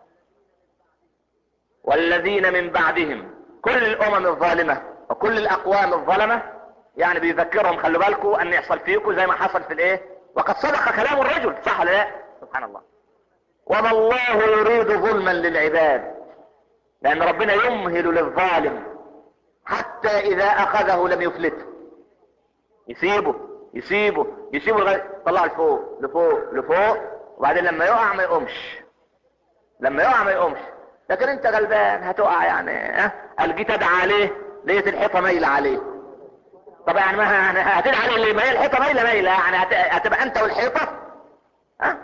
والذين من بعدهم كل الامم الظالمة وكل الاقوام الظلمة يعني بيذكرهم خلوا بالكم ان يحصل فيكم زي ما حصل في الايه وقد صدق كلام الرجل صح ولا لا سبحان الله وما الله يريد ظلما للعباد لان ربنا يمهل للظالم حتى اذا اخذه لم يفلته يسيبه يسيبه يسيبه لغايه طلعه لفوق لفوق لفوق وبعدين لما يقع ما يقومش لما يقع ما يقومش لكن انت غلبان هتقع يعني ها قال جيت ادعى عليه لقيت الحيطة مايلة عليه طب يعني ما هتدعي عليه ليه ما هي الحيطة مايلة مايلة يعني هتبقى انت والحيطة ها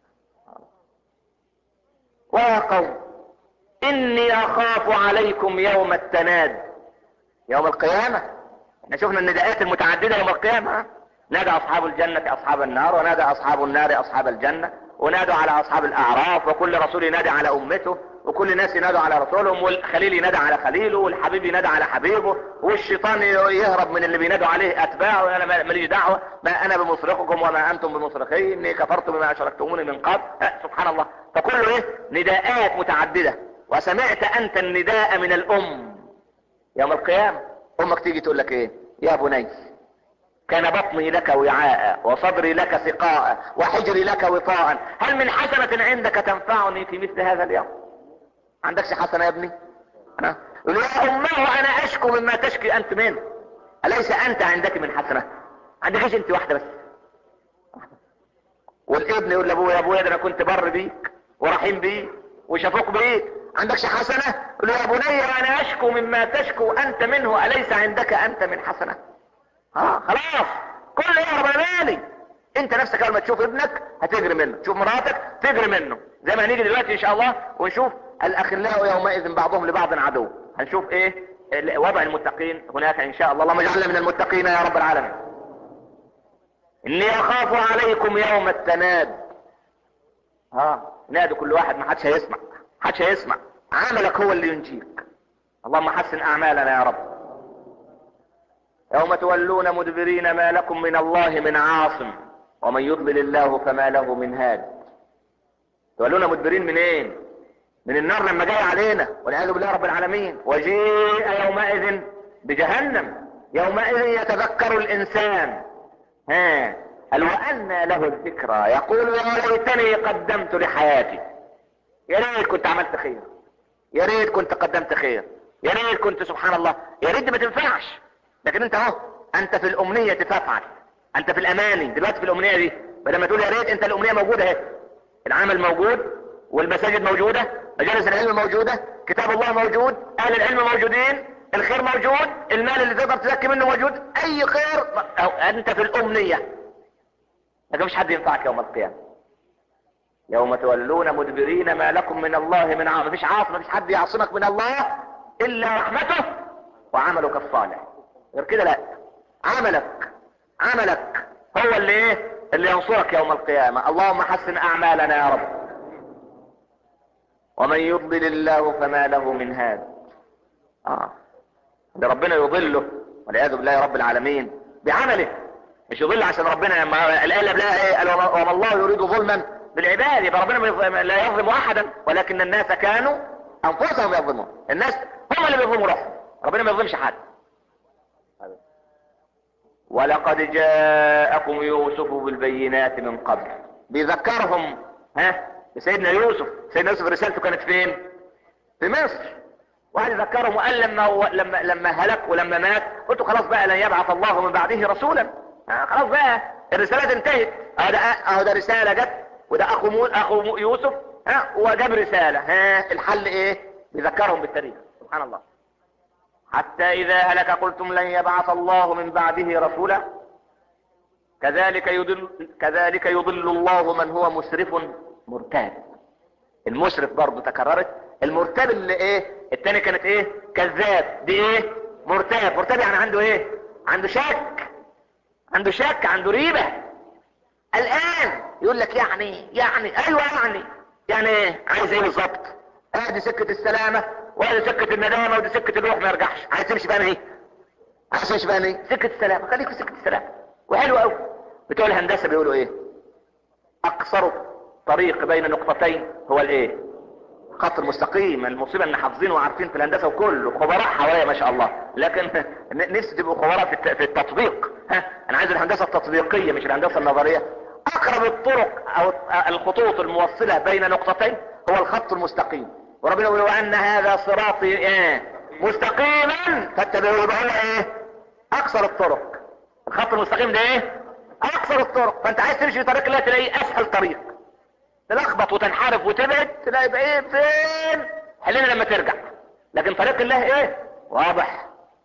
ويا قوم اني اخاف عليكم يوم التناد يوم القيامة احنا شفنا النداءات المتعددة يوم القيامة نادى اصحاب الجنة اصحاب النار ونادى اصحاب النار اصحاب الجنة ونادوا على اصحاب الاعراف وكل رسول ينادي على امته وكل الناس ينادوا على رسولهم والخليل ينادى على خليله والحبيب ينادى على حبيبه والشيطان يهرب من اللي بينادوا عليه اتباعه وانا ماليش دعوه ما انا بمصرخكم وما انتم بمصرخي اني كفرت بما اشركتموني من قبل سبحان الله فكله ايه نداءات متعدده وسمعت انت النداء من الام يوم القيامه امك تيجي تقول لك ايه يا بني كان بطني لك وعاء وصدري لك سقاء وحجري لك وطاء هل من حسنة عندك تنفعني في مثل هذا اليوم عندكش حسنة يا ابني أنا يا أمه أنا أشكو مما تشكي أنت منه أليس أنت عندك من حسنة عندكش أنت واحدة بس والابن يقول لأبوه يا أبويا ده أنا كنت بر بيك ورحيم بيك وشفوق بيك عندكش حسنة يقول له يا بني أنا أشكو مما تشكو أنت منه أليس عندك أنت من حسنة اه خلاص كل يهرب مالي انت نفسك اول ما تشوف ابنك هتجري منه تشوف مراتك تجري منه زي ما هنيجي دلوقتي ان شاء الله ونشوف الاخلاء يومئذ بعضهم لبعض عدو هنشوف ايه وضع المتقين هناك ان شاء الله اللهم اجعلنا من المتقين يا رب العالمين اني اخاف عليكم يوم التناد ها نادوا كل واحد ما حدش هيسمع حدش هيسمع عملك هو اللي ينجيك اللهم حسن اعمالنا يا رب يوم تولون مدبرين ما لكم من الله من عاصم ومن يضلل الله فما له من هاد تولون مدبرين منين من النار لما جاي علينا والعياذ بالله رب العالمين وجيء يومئذ بجهنم يومئذ يتذكر الانسان ها قال وأنى له الذكرى يقول يا ليتني قدمت لحياتي يا ريت كنت عملت خير يا ريت كنت قدمت خير يا ريت كنت سبحان الله يا ريت ما تنفعش لكن انت اهو انت في الامنية تفعل انت في الاماني دلوقتي في الامنية دي بدل ما تقول يا ريت انت الامنية موجودة اهي العمل موجود والمساجد موجودة مجالس العلم موجودة كتاب الله موجود اهل العلم موجودين الخير موجود المال اللي تقدر تزكي منه موجود اي خير أو انت في الامنية لكن مش حد ينفعك يوم القيامة يوم تولون مدبرين ما لكم من الله من عاصم مفيش عاصم مفيش حد يعصمك من الله الا رحمته وعملك الصالح غير كده لا عملك عملك هو اللي ايه اللي ينصرك يوم القيامة اللهم حسن اعمالنا يا رب ومن يضلل الله فما له من هاد اه ده ربنا يضله والعياذ بالله يا رب العالمين بعمله مش يضل عشان ربنا لما الآية بلا ايه قال وما الله يريد ظلما بالعباد يبقى ربنا لا يظلم احدا ولكن الناس كانوا انفسهم يظلمون الناس هم اللي بيظلموا روحهم ربنا ما يظلمش حد ولقد جاءكم يوسف بالبينات من قبل بيذكرهم ها بسيدنا يوسف سيدنا يوسف رسالته كانت فين في مصر واحد يذكرهم وقال لما لما لما هلك ولما مات قلت خلاص بقى لن يبعث الله من بعده رسولا آه خلاص بقى الرسالة انتهت اهو ده اهو ده رسالة جت وده اخو مو اخو يوسف ها وجاب رسالة ها الحل ايه بيذكرهم بالتاريخ سبحان الله حتى اذا هلك قلتم لن يبعث الله من بعده رسولا كذلك يضل كذلك يضل الله من هو مسرف مرتاب المسرف برضه تكررت المرتاب اللي ايه التاني كانت ايه كذاب دي ايه مرتاب مرتاب يعني عنده ايه عنده شك عنده شك عنده ريبة الان يقول لك يعني يعني ايوه يعني يعني ايه عايز ايه بالظبط ادي سكة السلامة وادي سكة الندامة ودي سكة الروح ما يرجعش عايز تمشي بقى ايه عايز تمشي بقى ايه سكة السلامة خليك في سكة السلامة وحلو قوي بتوع الهندسة بيقولوا ايه اقصر طريق بين نقطتين هو الايه خط المستقيم المصيبة ان حافظين وعارفين في الهندسة وكله خبراء حواليا ما شاء الله لكن نفسي تبقوا خبراء في التطبيق ها انا عايز الهندسة التطبيقية مش الهندسة النظرية اقرب الطرق او الخطوط الموصلة بين نقطتين هو الخط المستقيم وربنا يقول وان هذا صراطي ايه مستقيما فاتبعوه يبقى ايه اقصر الطرق الخط المستقيم ده ايه اقصر الطرق فانت عايز تمشي في طريق الله تلاقيه اسهل طريق تلخبط وتنحرف وتبعد تلاقي بقى ايه فين حلنا لما ترجع لكن طريق الله ايه واضح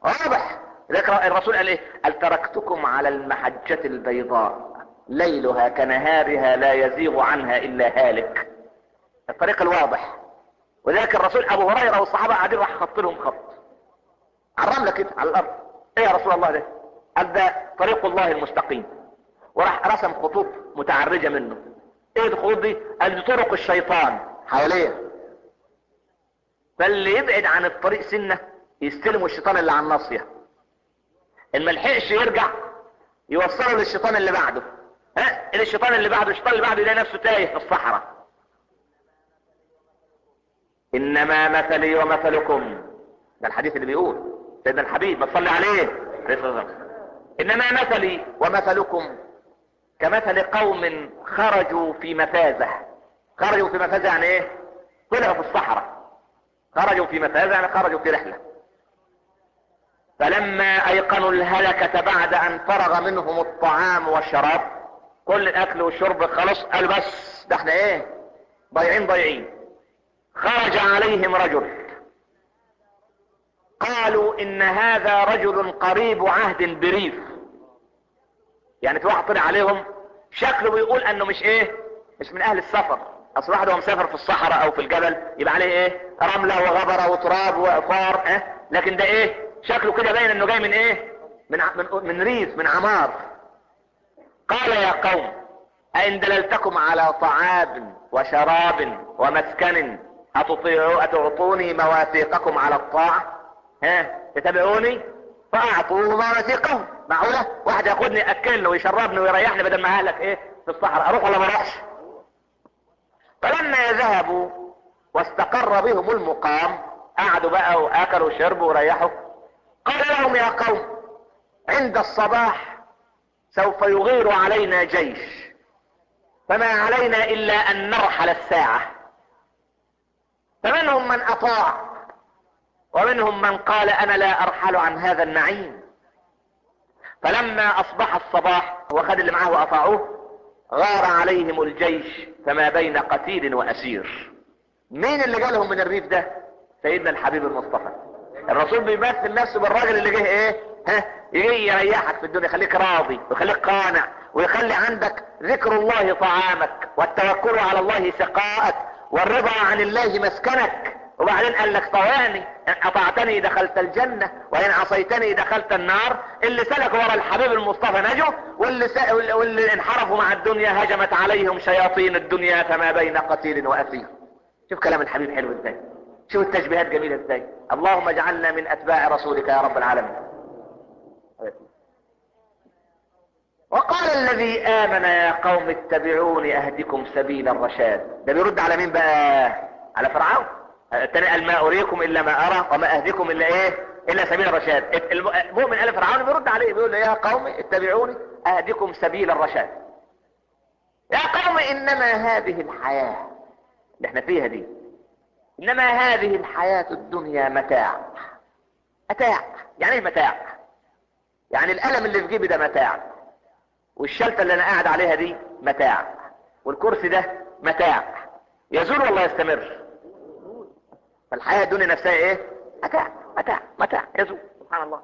واضح ذكر الرسول قال ايه قال تركتكم على المحجة البيضاء ليلها كنهارها لا يزيغ عنها الا هالك الطريق الواضح وذلك الرسول ابو هريرة والصحابة قاعدين راح خط لهم خط على الرملة كده على الارض ايه يا رسول الله ده قال ده طريق الله المستقيم وراح رسم خطوط متعرجة منه ايه الخطوط دي قال دي طرق الشيطان حواليه فاللي يبعد عن الطريق سنة يستلموا الشيطان اللي على الناصية ان ما لحقش يرجع يوصله للشيطان اللي بعده ها الشيطان اللي بعده الشيطان اللي بعده يلاقي نفسه تايه في الصحراء انما مثلي ومثلكم ده الحديث اللي بيقول سيدنا الحبيب ما تصلي عليه انما مثلي ومثلكم كمثل قوم خرجوا في مفازة خرجوا في مفازة يعني ايه طلعوا في الصحراء خرجوا في مفازة يعني خرجوا في رحلة فلما ايقنوا الهلكة بعد ان فرغ منهم الطعام والشراب كل الاكل والشرب خلاص قالوا بس ده احنا ايه ضايعين ضايعين خرج عليهم رجل قالوا ان هذا رجل قريب عهد بريف يعني في واحد طلع عليهم شكله بيقول انه مش ايه مش من اهل السفر اصل واحد هو مسافر في الصحراء او في الجبل يبقى عليه ايه رملة وغبرة وتراب وفار اه لكن ده ايه شكله كده باين انه جاي من ايه من ع... من, من ريف من عمار قال يا قوم أئن دللتكم على طعام وشراب ومسكن أتطيعوا أتعطوني مواثيقكم على الطاعة ها تتبعوني فأعطوه مواثيقهم معقولة واحد ياخدني يأكلني ويشربني ويريحني بدل ما أهلك إيه في الصحراء أروح ولا ما أروحش فلما ذهبوا واستقر بهم المقام قعدوا بقى وأكلوا وشربوا وريحوا قال لهم يا قوم عند الصباح سوف يغير علينا جيش فما علينا الا ان نرحل الساعة فمنهم من اطاع ومنهم من قال انا لا ارحل عن هذا النعيم فلما اصبح الصباح وخد اللي معاه واطاعوه غار عليهم الجيش فما بين قتيل واسير مين اللي جالهم من الريف ده سيدنا الحبيب المصطفى الرسول بيمثل نفسه بالراجل اللي جه ايه ها يجي يريحك في الدنيا يخليك راضي ويخليك قانع ويخلي عندك ذكر الله طعامك والتوكل على الله سقاءك والرضا عن الله مسكنك وبعدين قال لك طواني ان اطعتني دخلت الجنة وان عصيتني دخلت النار اللي سلك ورا الحبيب المصطفى نجوا واللي, س... واللي انحرفوا مع الدنيا هجمت عليهم شياطين الدنيا فما بين قتيل واسير شوف كلام الحبيب حلو ازاي شوف التشبيهات جميلة ازاي اللهم اجعلنا من اتباع رسولك يا رب العالمين وقال الذي امن يا قوم اتبعوني اهدكم سبيل الرشاد ده بيرد على مين بقى على فرعون التاني قال ما اريكم الا ما ارى وما اهدكم الا ايه الا سبيل الرشاد المؤمن قال فرعون بيرد عليه بيقول له يا قوم اتبعوني اهدكم سبيل الرشاد يا قوم انما هذه الحياة اللي احنا فيها دي انما هذه الحياة الدنيا متاع متاع يعني ايه متاع يعني الالم اللي في جيبي ده متاع والشلتة اللي انا قاعد عليها دي متاع والكرسي ده متاع يزول ولا يستمر فالحياة الدنيا نفسها ايه متاع متاع متاع يزول سبحان الله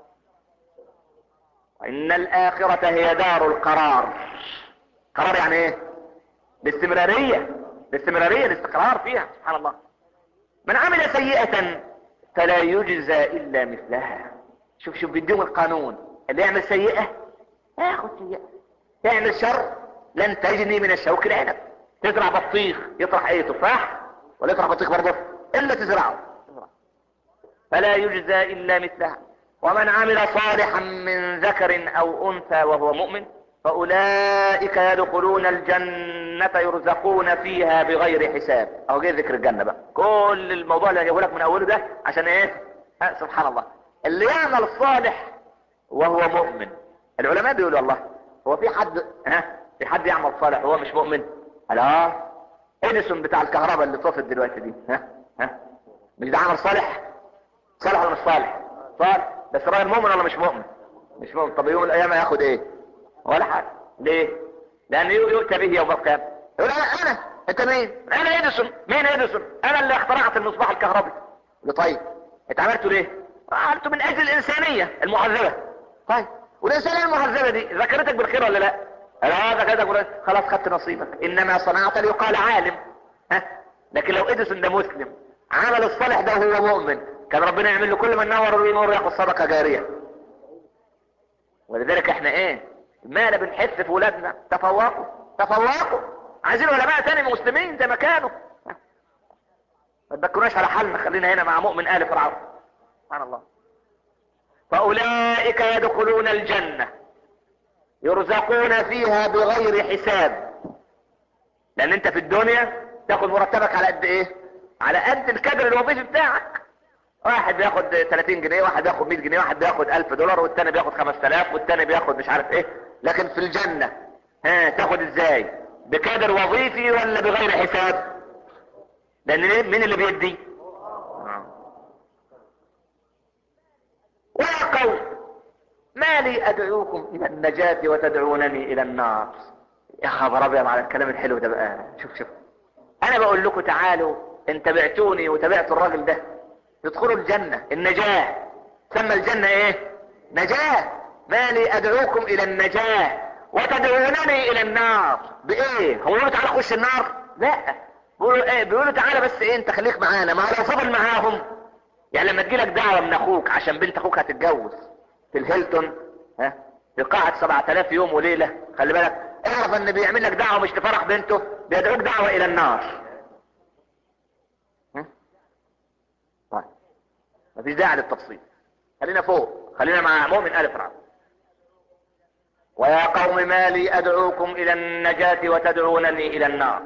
وان الاخرة هي دار القرار قرار يعني ايه الاستمرارية الاستمرارية الاستقرار فيها سبحان الله من عمل سيئة فلا يجزى الا مثلها شوف شوف بيديهم القانون اللي يعمل سيئة ياخد سيئة تعمل شر لن تجني من الشوك العنب تزرع بطيخ يطرح ايه تفاح ولا يطرح بطيخ برضه الا تزرعه فلا يجزى الا مثلها ومن عمل صالحا من ذكر او انثى وهو مؤمن فاولئك يدخلون الجنة يرزقون فيها بغير حساب او جاي ذكر الجنة بقى كل الموضوع اللي هجيبه لك من اوله ده عشان ايه ها سبحان الله اللي يعمل صالح وهو مؤمن العلماء بيقولوا الله هو في حد ها في حد يعمل صالح وهو مش مؤمن لا اديسون بتاع الكهرباء اللي طفت دلوقتي دي ها ها مش ده عمل صالح صالح ولا مش صالح صالح بس راجل مؤمن ولا مش مؤمن مش مؤمن طب يوم الايام ياخد ايه ولا حاجه ليه لان يؤتى به يوم القيامه يقول انا انا انت مين انا اديسون مين اديسون انا اللي اخترعت المصباح الكهربي يقول طيب انت عملته ليه فعلته من اجل الانسانية المهذبة طيب والانسانية المهذبة دي ذكرتك بالخير ولا لا لا ذكرتك بالخير خلاص خدت نصيبك انما صنعت ليقال عالم ها لكن لو ادرس ده مسلم عمل الصالح ده وهو مؤمن كان ربنا يعمل له كل من نور له نور ياخد صدقة جارية ولذلك احنا ايه مالا بنحث في ولادنا تفوقوا تفوقوا عايزين علماء تاني مسلمين زي ما كانوا ما تبكرناش على حالنا خلينا هنا مع مؤمن آل فرعون سبحان الله فأولئك يدخلون الجنة يرزقون فيها بغير حساب لأن أنت في الدنيا تاخد مرتبك على قد إيه؟ على قد الكادر الوظيفي بتاعك واحد بياخد 30 جنيه واحد بياخد 100 جنيه واحد بياخد 1000 دولار والتاني بياخد 5000 والتاني بياخد مش عارف ايه لكن في الجنة ها تاخد ازاي بكادر وظيفي ولا بغير حساب لان مين اللي بيدي ويا قوم ما لي ادعوكم الى النجاة وتدعونني الى النار يا خبر ابيض على الكلام الحلو ده بقى شوف شوف انا بقول لكم تعالوا ان تبعتوني وتبعتوا الراجل ده تدخلوا الجنة النجاة سمى الجنة ايه نجاة ما لي ادعوكم الى النجاة وتدعونني الى النار بايه هو يقولوا تعالى خش النار لا بيقولوا ايه بيقولوا تعالى بس ايه انت خليك معانا ما هو لو فضل معاهم يعني لما تجيلك دعوة من اخوك عشان بنت اخوك هتتجوز في الهيلتون ها في قاعة 7000 يوم وليلة خلي بالك اعرف ان بيعمل لك دعوة مش لفرح بنته بيدعوك دعوة الى النار ها؟ طيب مفيش داعي للتفصيل خلينا فوق خلينا مع مؤمن آل فرعون ويا قوم ما لي ادعوكم الى النجاة وتدعونني الى النار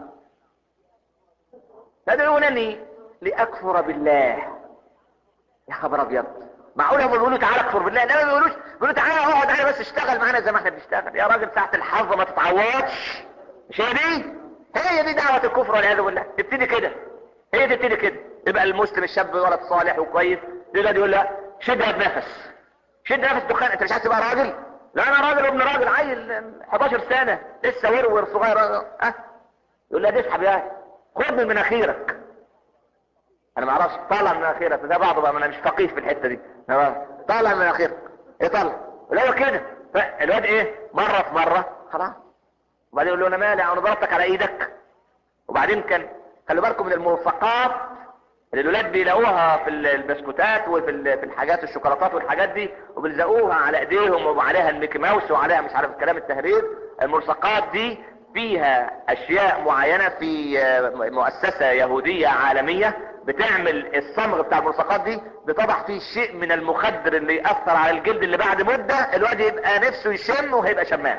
تدعونني لاكفر بالله يا خبر ابيض معقول هم بيقولوا تعالى اكفر بالله لا ما بيقولوش بيقولوا تعالى اقعد انا بس اشتغل معانا زي ما احنا بنشتغل يا راجل ساعة الحظ ما تتعوضش مش هي دي هي دي دعوة الكفر والعياذ بالله تبتدي كده هي تبتدي كده يبقى المسلم الشاب ولد صالح وكويس يقعد يقول لا شدها بنفس شد نفس دخان انت مش عايز تبقى راجل لا انا راجل وابن راجل عيل 11 سنة لسه ورور صغير اه يقول لها تسحب يا خد من مناخيرك انا ما اعرفش طالع من مناخيرك ده بعضه بقى انا مش فقيه في الحته دي طالع من مناخيرك ايه طالع لا هو كده الواد ايه مره في مره خلاص وبعدين يقول له انا مالي انا ضربتك على ايدك وبعدين كان خلي بالكم من الملصقات اللي الولاد بيلاقوها في البسكوتات وفي في الحاجات الشوكولاتات والحاجات دي وبيلزقوها على ايديهم وعليها الميكي ماوس وعليها مش عارف الكلام التهريب الملصقات دي فيها اشياء معينة في مؤسسة يهودية عالمية بتعمل الصمغ بتاع الملصقات دي بتضع فيه شيء من المخدر اللي يأثر على الجلد اللي بعد مدة الواد يبقى نفسه يشم وهيبقى شمام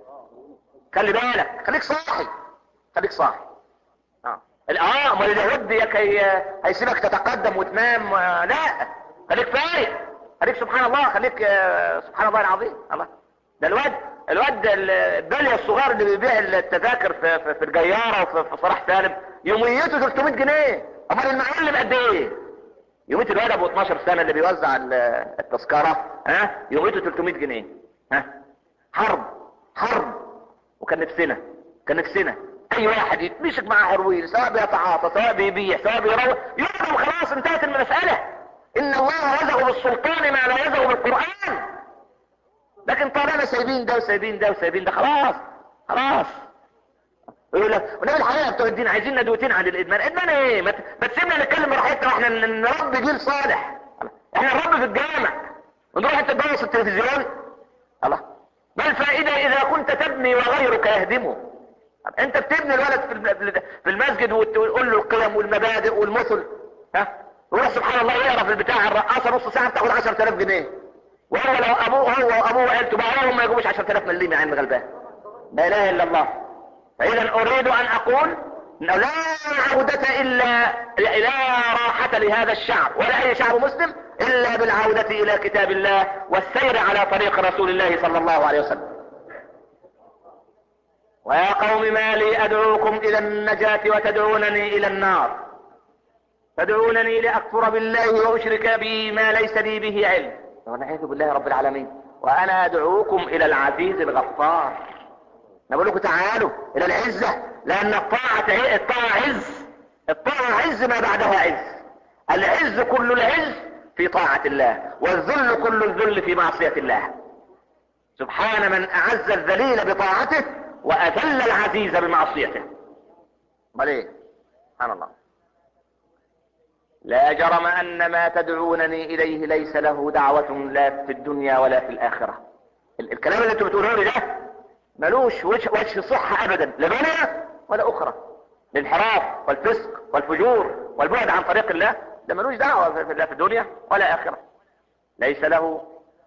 خلي بالك خليك صاحي خليك صاحي اه اه امال اليهود ياك هي هيسيبك تتقدم وتنام لا خليك فايق خليك سبحان الله خليك سبحان الله العظيم الله ده الواد الواد البليه الصغير اللي بيبيع التذاكر في في, في الجياره وفي في صلاح سالم يوميته 300 جنيه امال المعلم قد ايه يوميه الواد ابو 12 سنه اللي بيوزع التذكره ها يوميته 300 جنيه ها حرب حرب وكان نفسنا كان نفسنا اي واحد يتمسك معاه هروين سواء بيتعاطى سواء بيبيع سواء بيروح يقوم خلاص انتهت المسألة ان الله رزقه بالسلطان ما لا يرزقه بالقرآن لكن طالما سايبين ده وسايبين ده وسايبين ده خلاص خلاص يقول لك ونبي الحقيقة بتوع الدين عايزين ندوتين عن الادمان ادمان ايه ما تسيبنا نتكلم براحتنا واحنا نربي جيل صالح احنا نربي في الجامع ونروح انت تدرس التلفزيون الله ما الفائدة اذا كنت تبني وغيرك يهدمه انت بتبني الولد في المسجد وتقول له القيم والمبادئ والمثل ها ويروح سبحان الله يقرا في البتاع الرقاصه نص ساعه بتاخد 10000 جنيه وهو لو ابوه هو وابوه وعيلته بقى ما يجيبوش 10000 مليم يا عم غلبان لا اله الا الله فاذا اريد ان اقول انه لا عودة الا لا راحة لهذا الشعب ولا اي شعب مسلم الا بالعودة الى كتاب الله والسير على طريق رسول الله صلى الله عليه وسلم ويا قوم ما لي ادعوكم الى النجاة وتدعونني الى النار تدعونني لاكفر بالله واشرك به ما ليس لي به علم والعياذ بالله رب العالمين وانا ادعوكم الى العزيز الغفار انا بقول لكم تعالوا الى العزة لان الطاعة الطاعة عز الطاعة عز ما بعدها عز العز كل العز في طاعة الله والذل كل الذل في معصية الله سبحان من اعز الذليل بطاعته واذل العزيز بمعصيته امال ايه سبحان الله لا جرم ان ما تدعونني اليه ليس له دعوة لا في الدنيا ولا في الاخرة ال- الكلام اللي انتم بتقولوه لي ده ملوش وجه, وجه صحة ابدا لا دنيا ولا اخرى الانحراف والفسق والفجور والبعد عن طريق الله ده ملوش دعوة في- لا في الدنيا ولا اخرة ليس له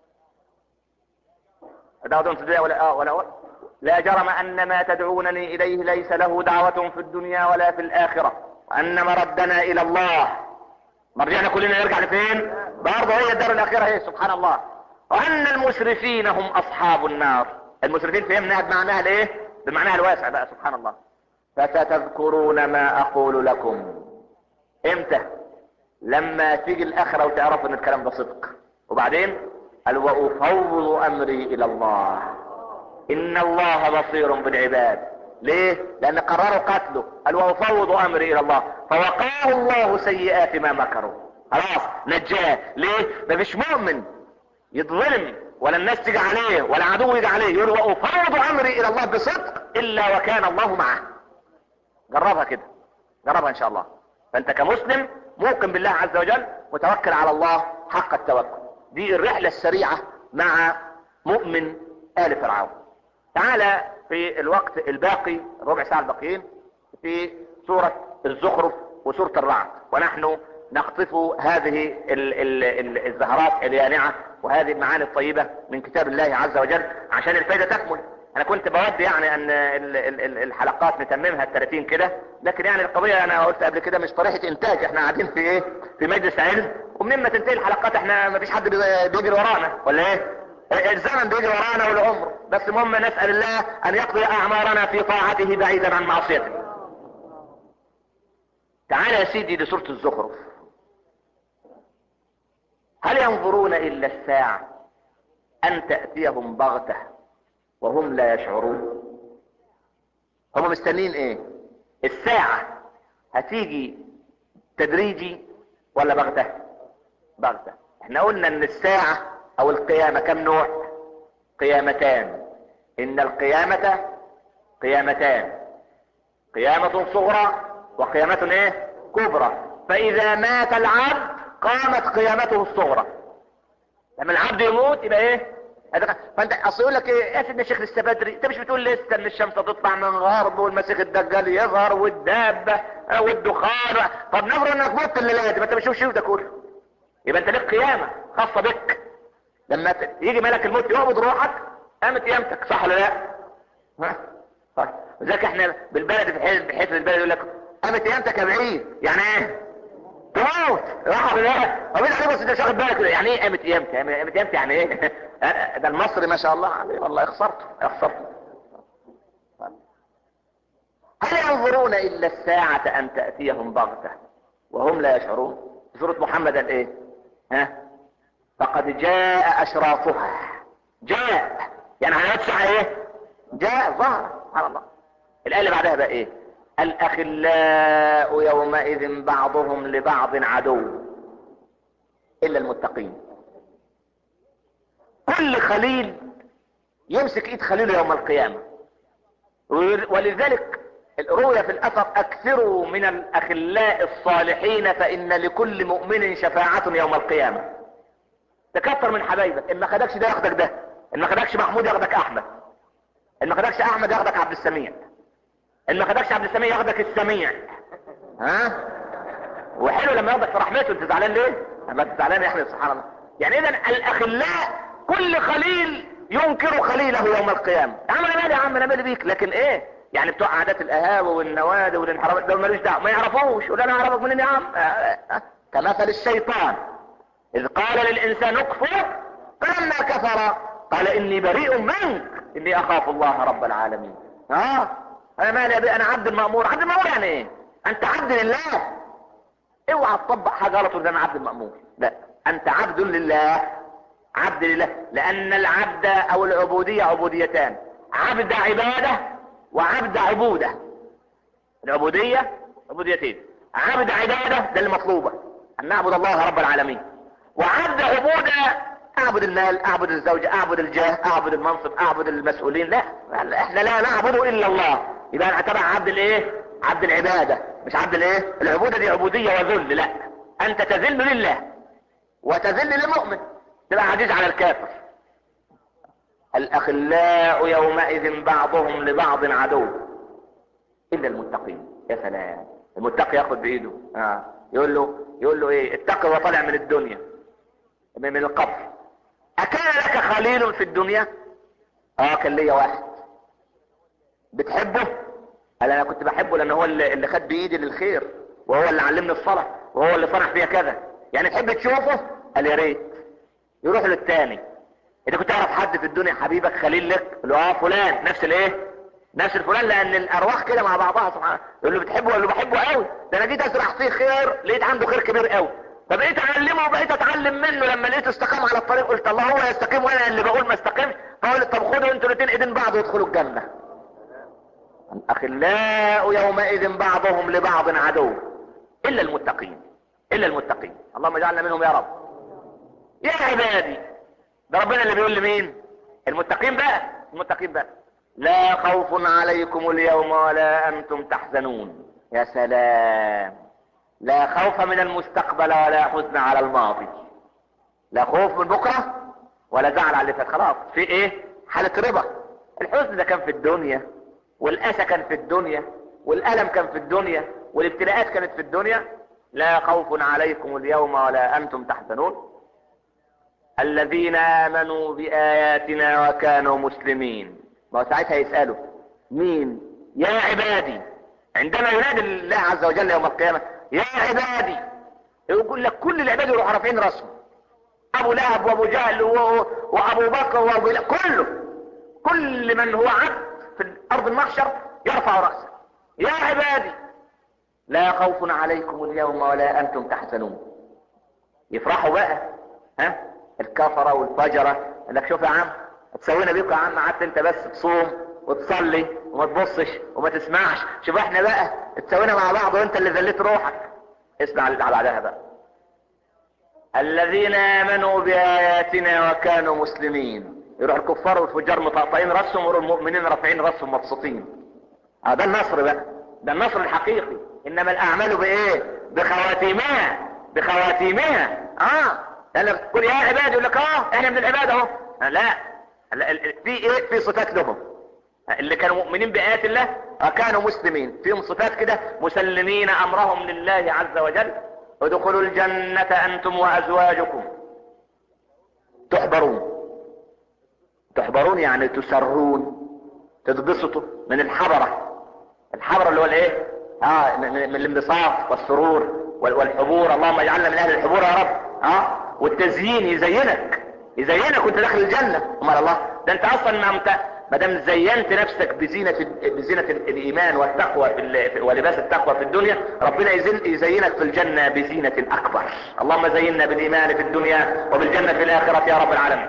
دعوة في الدنيا ولا آه ولا ولا لا جرم أن ما تدعونني إليه ليس له دعوة في الدنيا ولا في الآخرة وأن مردنا إلى الله مرجعنا كلنا يرجع لفين برضه هي الدار الأخيرة هي سبحان الله وأن المسرفين هم أصحاب النار المسرفين فهمناها بمعناها الإيه بمعناها الواسع بقى سبحان الله فستذكرون ما أقول لكم إمتى لما تيجي الآخرة وتعرفوا إن الكلام ده صدق وبعدين قال وأفوض أمري إلى الله إن الله بصير بالعباد ليه؟ لأن قرروا قتله قال وأفوض أمري إلى الله فوقاه الله سيئات ما مكروا خلاص نجاه ليه؟ ده مش مؤمن يتظلم ولا الناس تيجي عليه ولا عدو يجي عليه يقول وأفوض أمري إلى الله بصدق إلا وكان الله معه جربها كده جربها إن شاء الله فأنت كمسلم موقن بالله عز وجل متوكل على الله حق التوكل دي الرحلة السريعة مع مؤمن آل فرعون تعالى في الوقت الباقي ربع ساعة الباقيين في سورة الزخرف وسورة الرعد ونحن نقطف هذه ال ال ال الزهرات اليانعة وهذه المعاني الطيبة من كتاب الله عز وجل عشان الفائدة تكمل انا كنت بود يعني ان ال ال ال الحلقات نتممها ال 30 كده لكن يعني القضية انا قلت قبل كده مش طريقة انتاج احنا قاعدين في ايه في مجلس علم ومن ما تنتهي الحلقات احنا ما فيش حد بي- بيجري ورانا ولا ايه الزمن بيجري ورانا والعمر بس المهم نسأل الله ان يقضي اعمارنا في طاعته بعيدا عن معصيته تعال يا سيدي لسورة الزخرف هل ينظرون الا الساعة ان تأتيهم بغتة وهم لا يشعرون هم مستنين ايه الساعة هتيجي تدريجي ولا بغتة بغتة احنا قلنا ان الساعة او القيامة كم نوع قيامتان ان القيامة قيامتان قيامة صغرى وقيامة ايه كبرى فاذا مات العبد قامت قيامته الصغرى لما العبد يموت يبقى ايه هذا فانت اصل يقول لك ايه يا سيدنا الشيخ لسه بدري انت مش بتقول لسه ان الشمس تطلع من الغرب والمسيح الدجال يظهر والدابه آه، والدخان طب نفرض انك مت الليله دي ما انت مش شوف ده كله يبقى انت ليك قيامه خاصه بك لما ت- يجي ملك الموت يقبض روحك قامت قيامتك صح ولا لا؟ ها؟ طيب لذلك احنا بالبلد في حيث في حيث البلد يقول لك قامت قيامتك يا بعيد يعني ايه؟ تموت راح ولا لا؟ هو مين عليه بس انت مش واخد بالك يعني ايه قامت قيامتي؟ قامت قيامتي يعني ايه؟ ده المصري ما شاء الله عليه والله خسرته خسرته هل ينظرون الا الساعة ان تأتيهم بغتة وهم لا يشعرون سورة محمد قال ايه ها فقد جاء اشراطها جاء يعني علامات الساعة ايه جاء ظهر سبحان الله الآية اللي بعدها بقى ايه الأخلاء يومئذ بعضهم لبعض عدو إلا المتقين كل خليل يمسك ايد خليله يوم القيامة ولذلك روي في الاثر اكثروا من الاخلاء الصالحين فان لكل مؤمن شفاعة يوم القيامة تكثر من حبايبك ان ما خدكش ده ياخدك ده ان ما خدكش محمود ياخدك احمد ان ما خدكش احمد ياخدك عبد السميع ان ما خدكش عبد السميع ياخدك السميع ها وحلو لما ياخدك في رحمته انت زعلان ليه اما انت زعلان يا احمد سبحان الله يعني اذا الاخلاء كل خليل ينكر خليله يوم القيامة يا عم انا مالي يا عم انا مالي بيك لكن ايه يعني بتوع عادات القهاوي والنوادي والانحرافات دول مالوش دعوه ما يعرفوش ولا انا اعرفك منين يا عم آه، آه. كمثل الشيطان اذ قال للانسان اكفر فلما كفر قال اني بريء منك اني اخاف الله رب العالمين ها انا مالي يا بيه انا عبد المأمور عبد المأمور يعني ايه انت عبد لله اوعى تطبق حاجه غلط وتقول انا عبد المأمور لا انت عبد لله عبد لله لان العبد او العبودية عبوديتان عبد عبادة وعبد عبودة العبودية عبوديتين عبد عبادة ده المطلوبة ان نعبد الله رب العالمين وعبد عبودة اعبد المال اعبد الزوجة اعبد الجاه اعبد المنصب اعبد المسؤولين لا احنا لا نعبد الا الله يبقى انا تبع عبد الايه عبد العبادة مش عبد الايه العبودة دي عبودية وذل لا انت تذل لله وتذل للمؤمن تبقى عزيز على الكافر الاخلاء يومئذ بعضهم لبعض عدو الا المتقين يا سلام المتقي ياخد بايده آه. يقول له يقول له ايه اتقي وطلع من الدنيا من القبر اكان لك خليل في الدنيا اه كان ليا واحد بتحبه قال انا كنت بحبه لان هو اللي, اللي خد بايدي للخير وهو اللي علمني الصلاة وهو اللي صنع فيها كذا يعني تحب تشوفه قال يا ريت يروح للتاني انت كنت تعرف حد في الدنيا حبيبك خليل لك يقول له اه فلان نفس الايه نفس الفلان لان الارواح كده مع بعضها سبحان يقول له بتحبه يقول له بحبه قوي ده انا جيت ازرع فيه خير لقيت عنده خير كبير قوي فبقيت اعلمه وبقيت اتعلم منه لما لقيت استقام على الطريق قلت الله هو يستقيم وانا اللي بقول ما استقيمش فقلت طب خدوا انتوا الاثنين ايدين بعض وادخلوا الجنه الاخلاء يومئذ بعضهم لبعض عدو الا المتقين الا المتقين اللهم اجعلنا منهم يا رب يا عبادي ده ربنا اللي بيقول لمين المتقين بقى المتقين بقى لا خوف عليكم اليوم ولا انتم تحزنون يا سلام لا خوف من المستقبل ولا حزن على الماضي لا خوف من بكرة ولا زعل على اللي فات خلاص في ايه حالة رضا الحزن ده كان في الدنيا والاسى كان في الدنيا والالم كان في الدنيا والابتلاءات كانت في الدنيا لا خوف عليكم اليوم ولا انتم تحزنون الذين امنوا باياتنا وكانوا مسلمين ما ساعتها يسألوا مين يا عبادي عندما ينادي الله عز وجل يوم القيامة يا عبادي يقول لك كل العباد يروحوا رافعين راسهم ابو لهب وابو جهل وابو بكر وابو لهب كله كل من هو عبد في ارض المحشر يرفع راسه يا عبادي لا خوف عليكم اليوم ولا انتم تحزنون يفرحوا بقى ها الكفرة والفجرة لك شوف يا عم تسوينا بيكم يا عم قعدت انت بس تصوم وتصلي وما تبصش وما تسمعش شوف احنا بقى تسوينا مع بعض وانت اللي ذليت روحك اسمع اللي بعدها بقى الذين امنوا باياتنا وكانوا مسلمين يروح الكفار والفجار مطقطقين راسهم ويروح المؤمنين رافعين راسهم مبسوطين اه ده النصر بقى ده النصر الحقيقي انما الاعمال بايه بخواتيمها بخواتيمها اه لانك تقول يا عباد يقول لك اه احنا من العباد اهو لا في ايه في صفات لهم اللي كانوا مؤمنين بآيات الله كانوا مسلمين فيهم صفات كده مسلمين امرهم لله عز وجل ادخلوا الجنة انتم وازواجكم تحبرون تحبرون يعني تسرون تتبسطوا من الحبرة الحبرة اللي هو الايه اه من الانبساط والسرور والحبور اللهم اجعلنا من اهل الحبور يا رب اه والتزيين يزينك يزينك وانت داخل الجنة امال الله ده انت اصلا ما انت ما دام زينت نفسك بزينة بزينة الايمان والتقوى في ولباس التقوى في الدنيا ربنا يزين يزينك في الجنة بزينة اكبر اللهم زينا بالايمان في الدنيا وبالجنة في الاخرة يا رب العالمين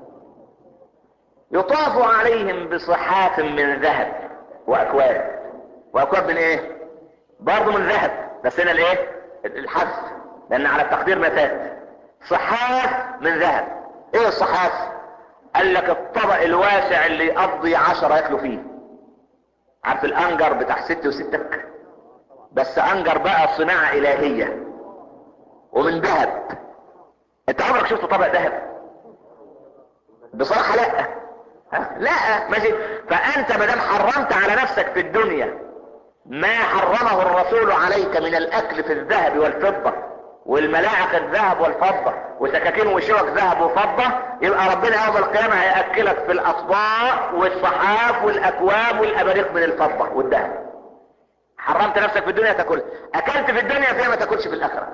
يطاف عليهم بصحات من ذهب واكواب واكواب من ايه برضه من ذهب بس هنا الايه الحذف لان على التقدير ما فات صحاف من ذهب ايه الصحاف قال لك الطبق الواسع اللي يقضي عشرة ياكلوا فيه عارف الانجر بتاع ست وستك بس انجر بقى صناعة الهية ومن ذهب انت عمرك شفت طبق ذهب بصراحة لا ها؟ لا ماشي فانت مدام حرمت على نفسك في الدنيا ما حرمه الرسول عليك من الاكل في الذهب والفضة والملاعق الذهب والفضة وسكاكين وشوك ذهب وفضة يبقى ربنا يوم القيامة هيأكلك في الأصباط والصحاف والأكواب والأباريق من الفضة والذهب حرمت نفسك في الدنيا تاكل أكلت في الدنيا فيها ما تاكلش في الآخرة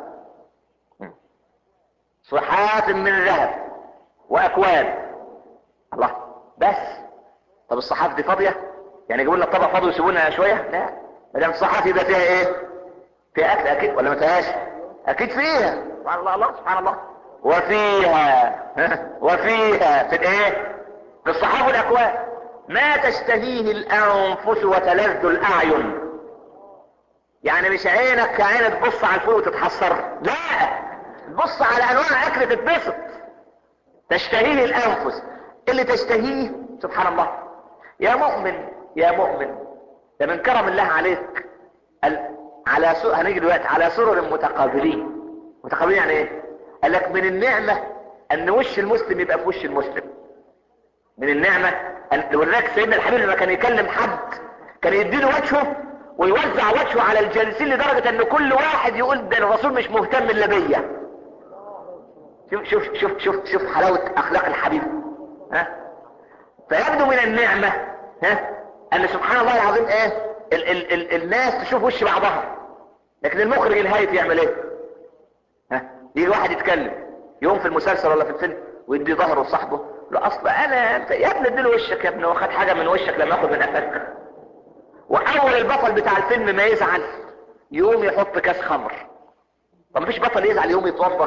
صحاف من ذهب وأكواب الله بس طب الصحاف دي فاضية يعني يجيبوا لنا طبق فاضي ويسيبونا شوية لا ما دام الصحاف يبقى فيها ايه فيها اكل اكيد ولا ما فيهاش اكيد فيها سبحان الله الله سبحان الله وفيها وفيها في الايه في الصحاف والاكواب ما تشتهيه الانفس وتلذ الاعين يعني مش عينك كعين تبص على الفوق وتتحسر لا بص على انواع اكل تتبسط تشتهيه الانفس اللي تشتهيه سبحان الله يا مؤمن يا مؤمن ده من كرم الله عليك ال... على سو... هنيجي دلوقتي على سرر متقابلين متقابلين يعني ايه قال لك من النعمة ان وش المسلم يبقى في وش المسلم من النعمة ان ولذلك سيدنا الحبيب لما كان يكلم حد كان يديله وجهه ويوزع وجهه على الجالسين لدرجة ان كل واحد يقول ده الرسول مش مهتم الا بيا شوف شوف شوف شوف شوف حلاوة اخلاق الحبيب ها فيبدو من النعمة ها ان سبحان الله العظيم ايه ال ال ال الناس تشوف وش بعضها لكن المخرج الهايف يعمل ايه ها يجي واحد يتكلم يقوم في المسلسل ولا في الفيلم ويدي ظهره لصاحبه له اصل انا يا ابني اديله وشك يا ابني واخد حاجه من وشك لما اخد من قفاك واول البطل بتاع الفيلم ما يزعل يقوم يحط كاس خمر طب مفيش بطل يزعل يقوم يتوضى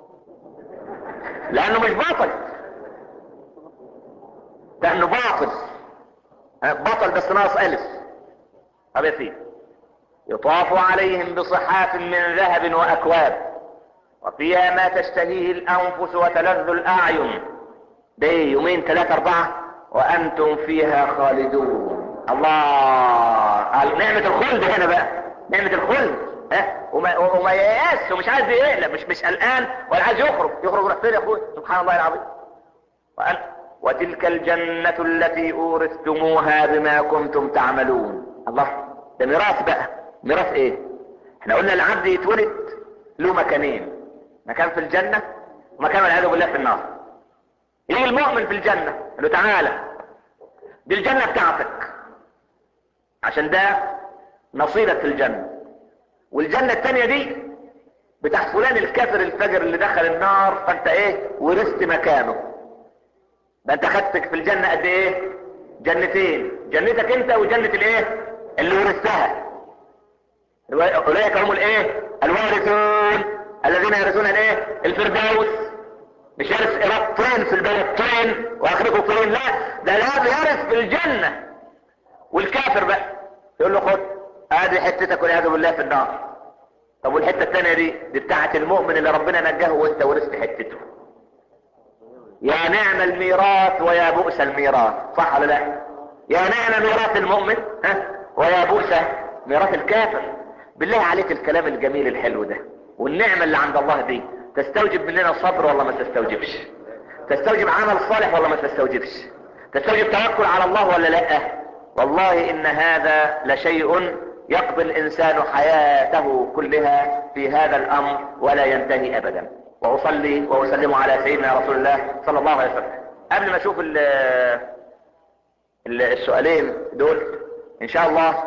لانه مش بطل لانه باطل بطل بس ناقص الف طب يا سيدي يطاف عليهم بصحاف من ذهب واكواب وفيها ما تشتهيه الانفس وتلذ الاعين ده يومين ثلاثة اربعة وانتم فيها خالدون الله نعمة الخلد هنا بقى نعمة الخلد ها وما, وما ييأس ومش عايز يقلق مش مش قلقان ولا عايز يخرج يخرج يروح فين يا اخويا سبحان الله العظيم وأن وتلك الجنة التي أورثتموها بما كنتم تعملون الله ده ميراث بقى ميراث ايه احنا قلنا العبد يتولد له مكانين مكان في الجنة ومكان والعياذ بالله في النار يجي المؤمن في الجنة قال له تعالى دي الجنة بتاعتك عشان ده نصيبك في الجنة والجنة التانية دي بتاع فلان الكافر الفجر اللي دخل النار فانت ايه ورثت مكانه ده انت خدتك في الجنة قد ايه جنتين جنتك انت وجنة الايه اللي ورثتها اولئك هم الايه الوارثون الذين يرثون الايه الفردوس مش يرث إيراد طين في البلد طين واخركم طين لا ده لا يرث في الجنة والكافر بقى يقول له خد ادي حتتك والعياذ بالله في النار طب والحته الثانيه دي دي بتاعه المؤمن اللي ربنا نجاه وانت ورثت حتته يا نعم الميراث ويا بؤس الميراث صح ولا لا يا نعم ميراث المؤمن ها ويا بؤس ميراث الكافر بالله عليك الكلام الجميل الحلو ده والنعمه اللي عند الله دي تستوجب مننا الصبر ولا ما تستوجبش تستوجب عمل صالح ولا ما تستوجبش تستوجب توكل على الله ولا لا والله ان هذا لشيء يقضي الانسان حياته كلها في هذا الامر ولا ينتهي ابدا واصلي واسلم على سيدنا رسول الله صلى الله عليه وسلم قبل ما اشوف ال ال السؤالين دول ان شاء الله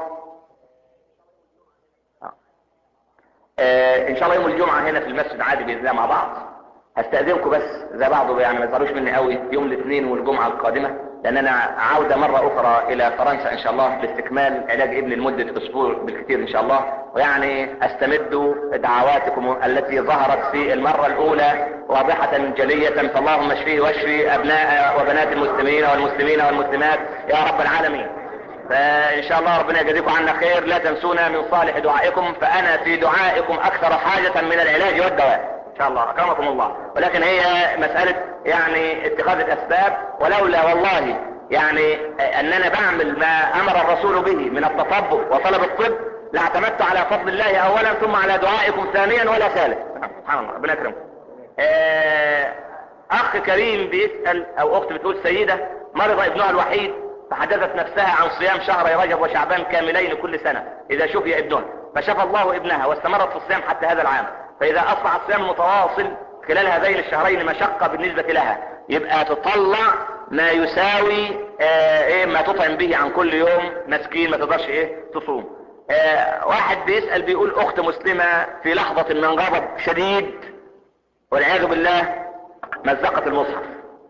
آه ان شاء الله يوم الجمعة هنا في المسجد عادي باذن الله مع بعض هستأذنكم بس زي بعضه يعني ما تزعلوش مني قوي يوم الاثنين والجمعة القادمة لان انا عودة مرة اخرى الى فرنسا ان شاء الله لاستكمال علاج ابني لمدة اسبوع بالكثير ان شاء الله ويعني استمد دعواتكم التي ظهرت في المرة الاولى واضحة جلية فاللهم اشفيه واشفي ابناء وبنات المسلمين والمسلمين والمسلمات يا رب العالمين فان شاء الله ربنا يجزيكم عنا خير لا تنسونا من صالح دعائكم فانا في دعائكم اكثر حاجة من العلاج والدواء ان شاء الله اكرمكم الله ولكن هي مسألة يعني اتخاذ الاسباب ولولا والله يعني اننا بعمل ما امر الرسول به من التطبع وطلب الطب لاعتمدت على فضل الله اولا ثم على دعائكم ثانيا ولا ثالث سبحان الله ربنا يكرمكم آه اخ كريم بيسأل او اخت بتقول سيدة مرض ابنها الوحيد فحدثت نفسها عن صيام شهر رجب وشعبان كاملين كل سنة اذا شفي ابنها فشفى الله ابنها واستمرت في الصيام حتى هذا العام فاذا اصبح الصيام متواصل خلال هذين الشهرين مشقة بالنسبة لها يبقى تطلع ما يساوي آه ايه ما تطعم به عن كل يوم مسكين ما تقدرش ايه تصوم آه واحد بيسأل بيقول اخت مسلمة في لحظة من غضب شديد والعياذ بالله مزقت المصحف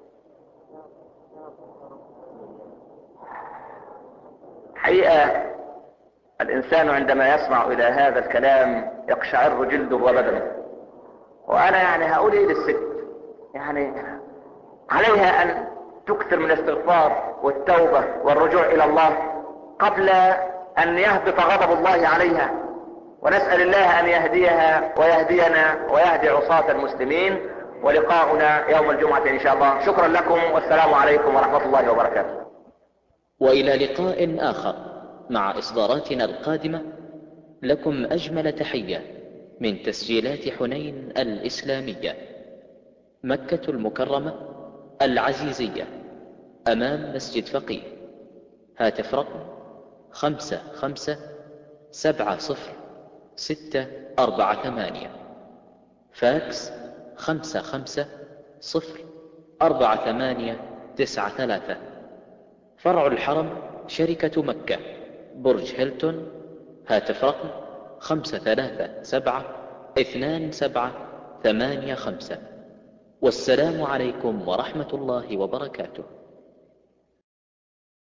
حقيقة الانسان عندما يسمع الى هذا الكلام يقشعر جلده وبدنه وانا يعني هقول ايه للست يعني عليها ان تكثر من الاستغفار والتوبة والرجوع الى الله قبل ان يهبط غضب الله عليها ونسأل الله أن يهديها ويهدينا ويهدي عصاة المسلمين ولقاؤنا يوم الجمعة إن شاء الله شكرا لكم والسلام عليكم ورحمة الله وبركاته وإلى لقاء آخر مع إصداراتنا القادمة لكم أجمل تحية من تسجيلات حنين الإسلامية مكة المكرمة العزيزية أمام مسجد فقيه هاتف رقم خمسة خمسة سبعة صفر ستة أربعة ثمانية فاكس خمسة خمسة صفر أربعة ثمانية تسعة ثلاثة فرع الحرم شركة مكة برج هيلتون هاتف رقم خمسة ثلاثة سبعة اثنان سبعة ثمانية خمسة والسلام عليكم ورحمة الله وبركاته